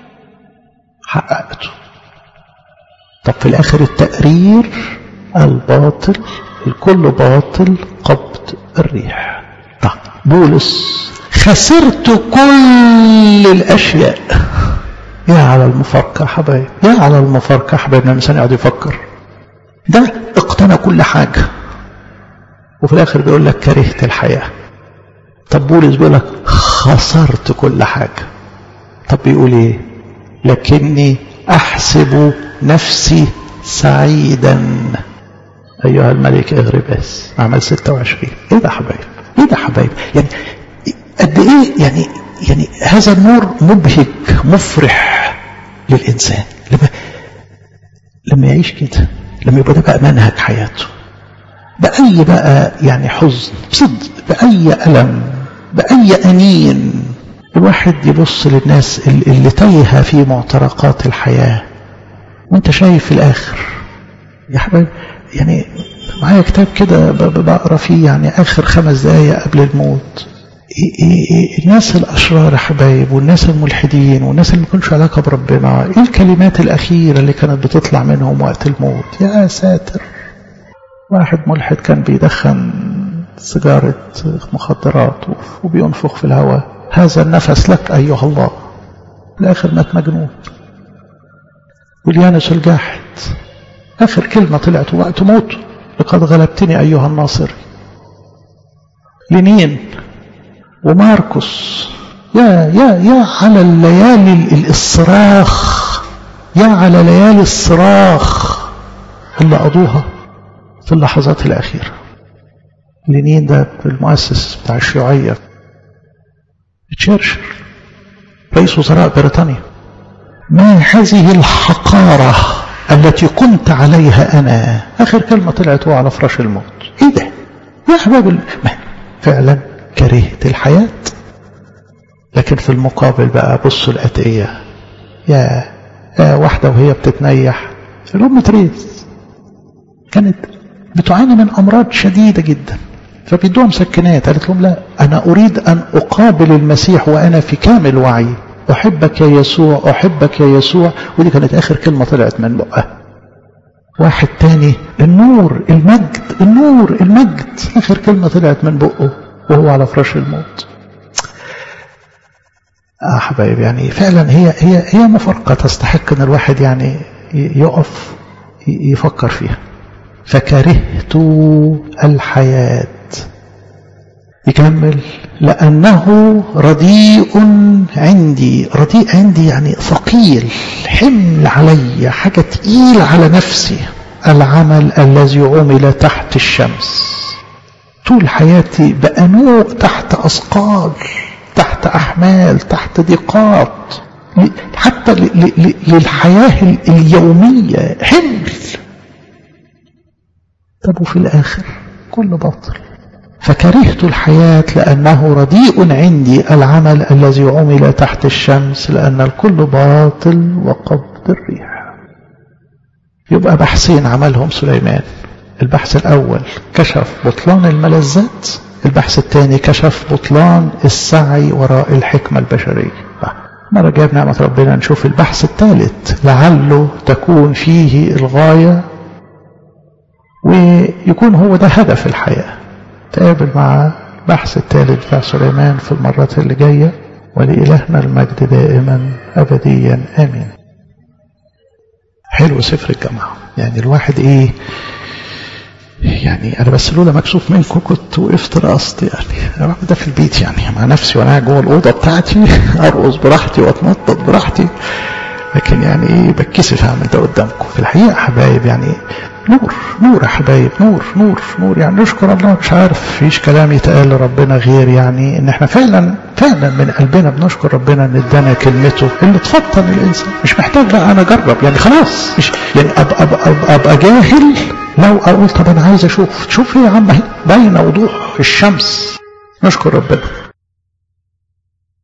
Speaker 1: حققته طب في الاخر التقرير الباطل الكل باطل قبض الريح طب بولس خسرت كل الاشياء يا على المفارقة حبايب يا على المفارقة حبايب لما الإنسان يقعد يفكر ده اقتنى كل حاجة وفي الآخر بيقول لك كرهت الحياة طب بولس بيقول لك خسرت كل حاجة طب بيقول ايه لكني أحسب نفسي سعيدا أيها الملك إغرباس أعمال 26 إيه ده حبايب إيه ده حبايب يعني قد إيه يعني يعني هذا النور مبهج مفرح للإنسان لما لما يعيش كده لما يبقى ده بقى منهج حياته بأي بقى يعني حزن صدق بأي ألم بأي أنين الواحد يبص للناس اللي تايهة في معترقات الحياة وانت شايف في الآخر يا حبايب يعني معايا كتاب كده بقرا فيه يعني آخر خمس دقايق قبل الموت الناس الأشرار حبايب والناس الملحدين والناس اللي مكنش علاقة بربنا ايه الكلمات الأخيرة اللي كانت بتطلع منهم وقت الموت يا ساتر واحد ملحد كان بيدخن سيجارة مخدرات وبينفخ في الهواء هذا النفس لك أيها الله الآخر مات مجنون واليانس الجاحد آخر كلمة طلعت وقت موته لقد غلبتني أيها الناصري لنين وماركوس يا يا يا على الليالي الصراخ يا على ليالي الصراخ اللي قضوها في اللحظات الأخيرة لينين ده المؤسس بتاع الشيوعية تشرشل رئيس وزراء بريطانيا ما هذه الحقارة التي كنت عليها أنا آخر كلمة طلعت هو على فراش الموت إيه ده يا أحباب فعلا كرهت الحياة لكن في المقابل بقى بصوا الأتقية يا, يا واحدة وهي بتتنيح الأم تريز كانت بتعاني من أمراض شديدة جدا فبيدوها مسكنات قالت لهم لا أنا أريد أن أقابل المسيح وأنا في كامل وعي أحبك يا يسوع أحبك يا يسوع ودي كانت آخر كلمة طلعت من بقها واحد تاني النور المجد النور المجد آخر كلمة طلعت من بقه وهو على فراش الموت آه حبايب يعني فعلا هي هي هي مفارقة تستحق ان الواحد يعني يقف يفكر فيها فكرهت الحياة يكمل لأنه رديء عندي رديء عندي يعني ثقيل حمل علي حاجة تقيل على نفسي العمل الذي عمل تحت الشمس طول حياتي بأنوء تحت أثقال تحت أحمال تحت ضيقات حتى للحياة اليومية حمل طب وفي الآخر كل باطل فكرهت الحياة لأنه رديء عندي العمل الذي عمل تحت الشمس لأن الكل باطل وقبض الريح يبقى بحثين عملهم سليمان البحث الأول كشف بطلان الملذات البحث الثاني كشف بطلان السعي وراء الحكمة البشرية مرة جاب نعمة ربنا نشوف البحث الثالث لعله تكون فيه الغاية ويكون هو ده هدف الحياة تقابل مع البحث الثالث بتاع سليمان في المرات اللي جاية ولإلهنا المجد دائما أبديا آمين حلو سفر الجامعة يعني الواحد ايه يعني انا بس لولا مكسوف منكم كنت وقفت رقصت يعني انا ده في البيت يعني مع نفسي وانا جوه الاوضه بتاعتي ارقص براحتي واتنطط براحتي لكن يعني ايه بتكسف اعمل ده قدامكم في الحقيقه حبايب يعني نور نور يا حبايب نور نور نور يعني نشكر الله مش عارف فيش كلام يتقال لربنا غير يعني ان احنا فعلا فعلا من قلبنا بنشكر ربنا ان ادانا كلمته اللي تفطن الانسان مش محتاج بقى انا اجرب يعني خلاص مش يعني ابقى ابقى, أبقى, أبقى جاهل لو اقول طب انا عايز اشوف تشوف ايه يا عم باينه وضوح الشمس نشكر ربنا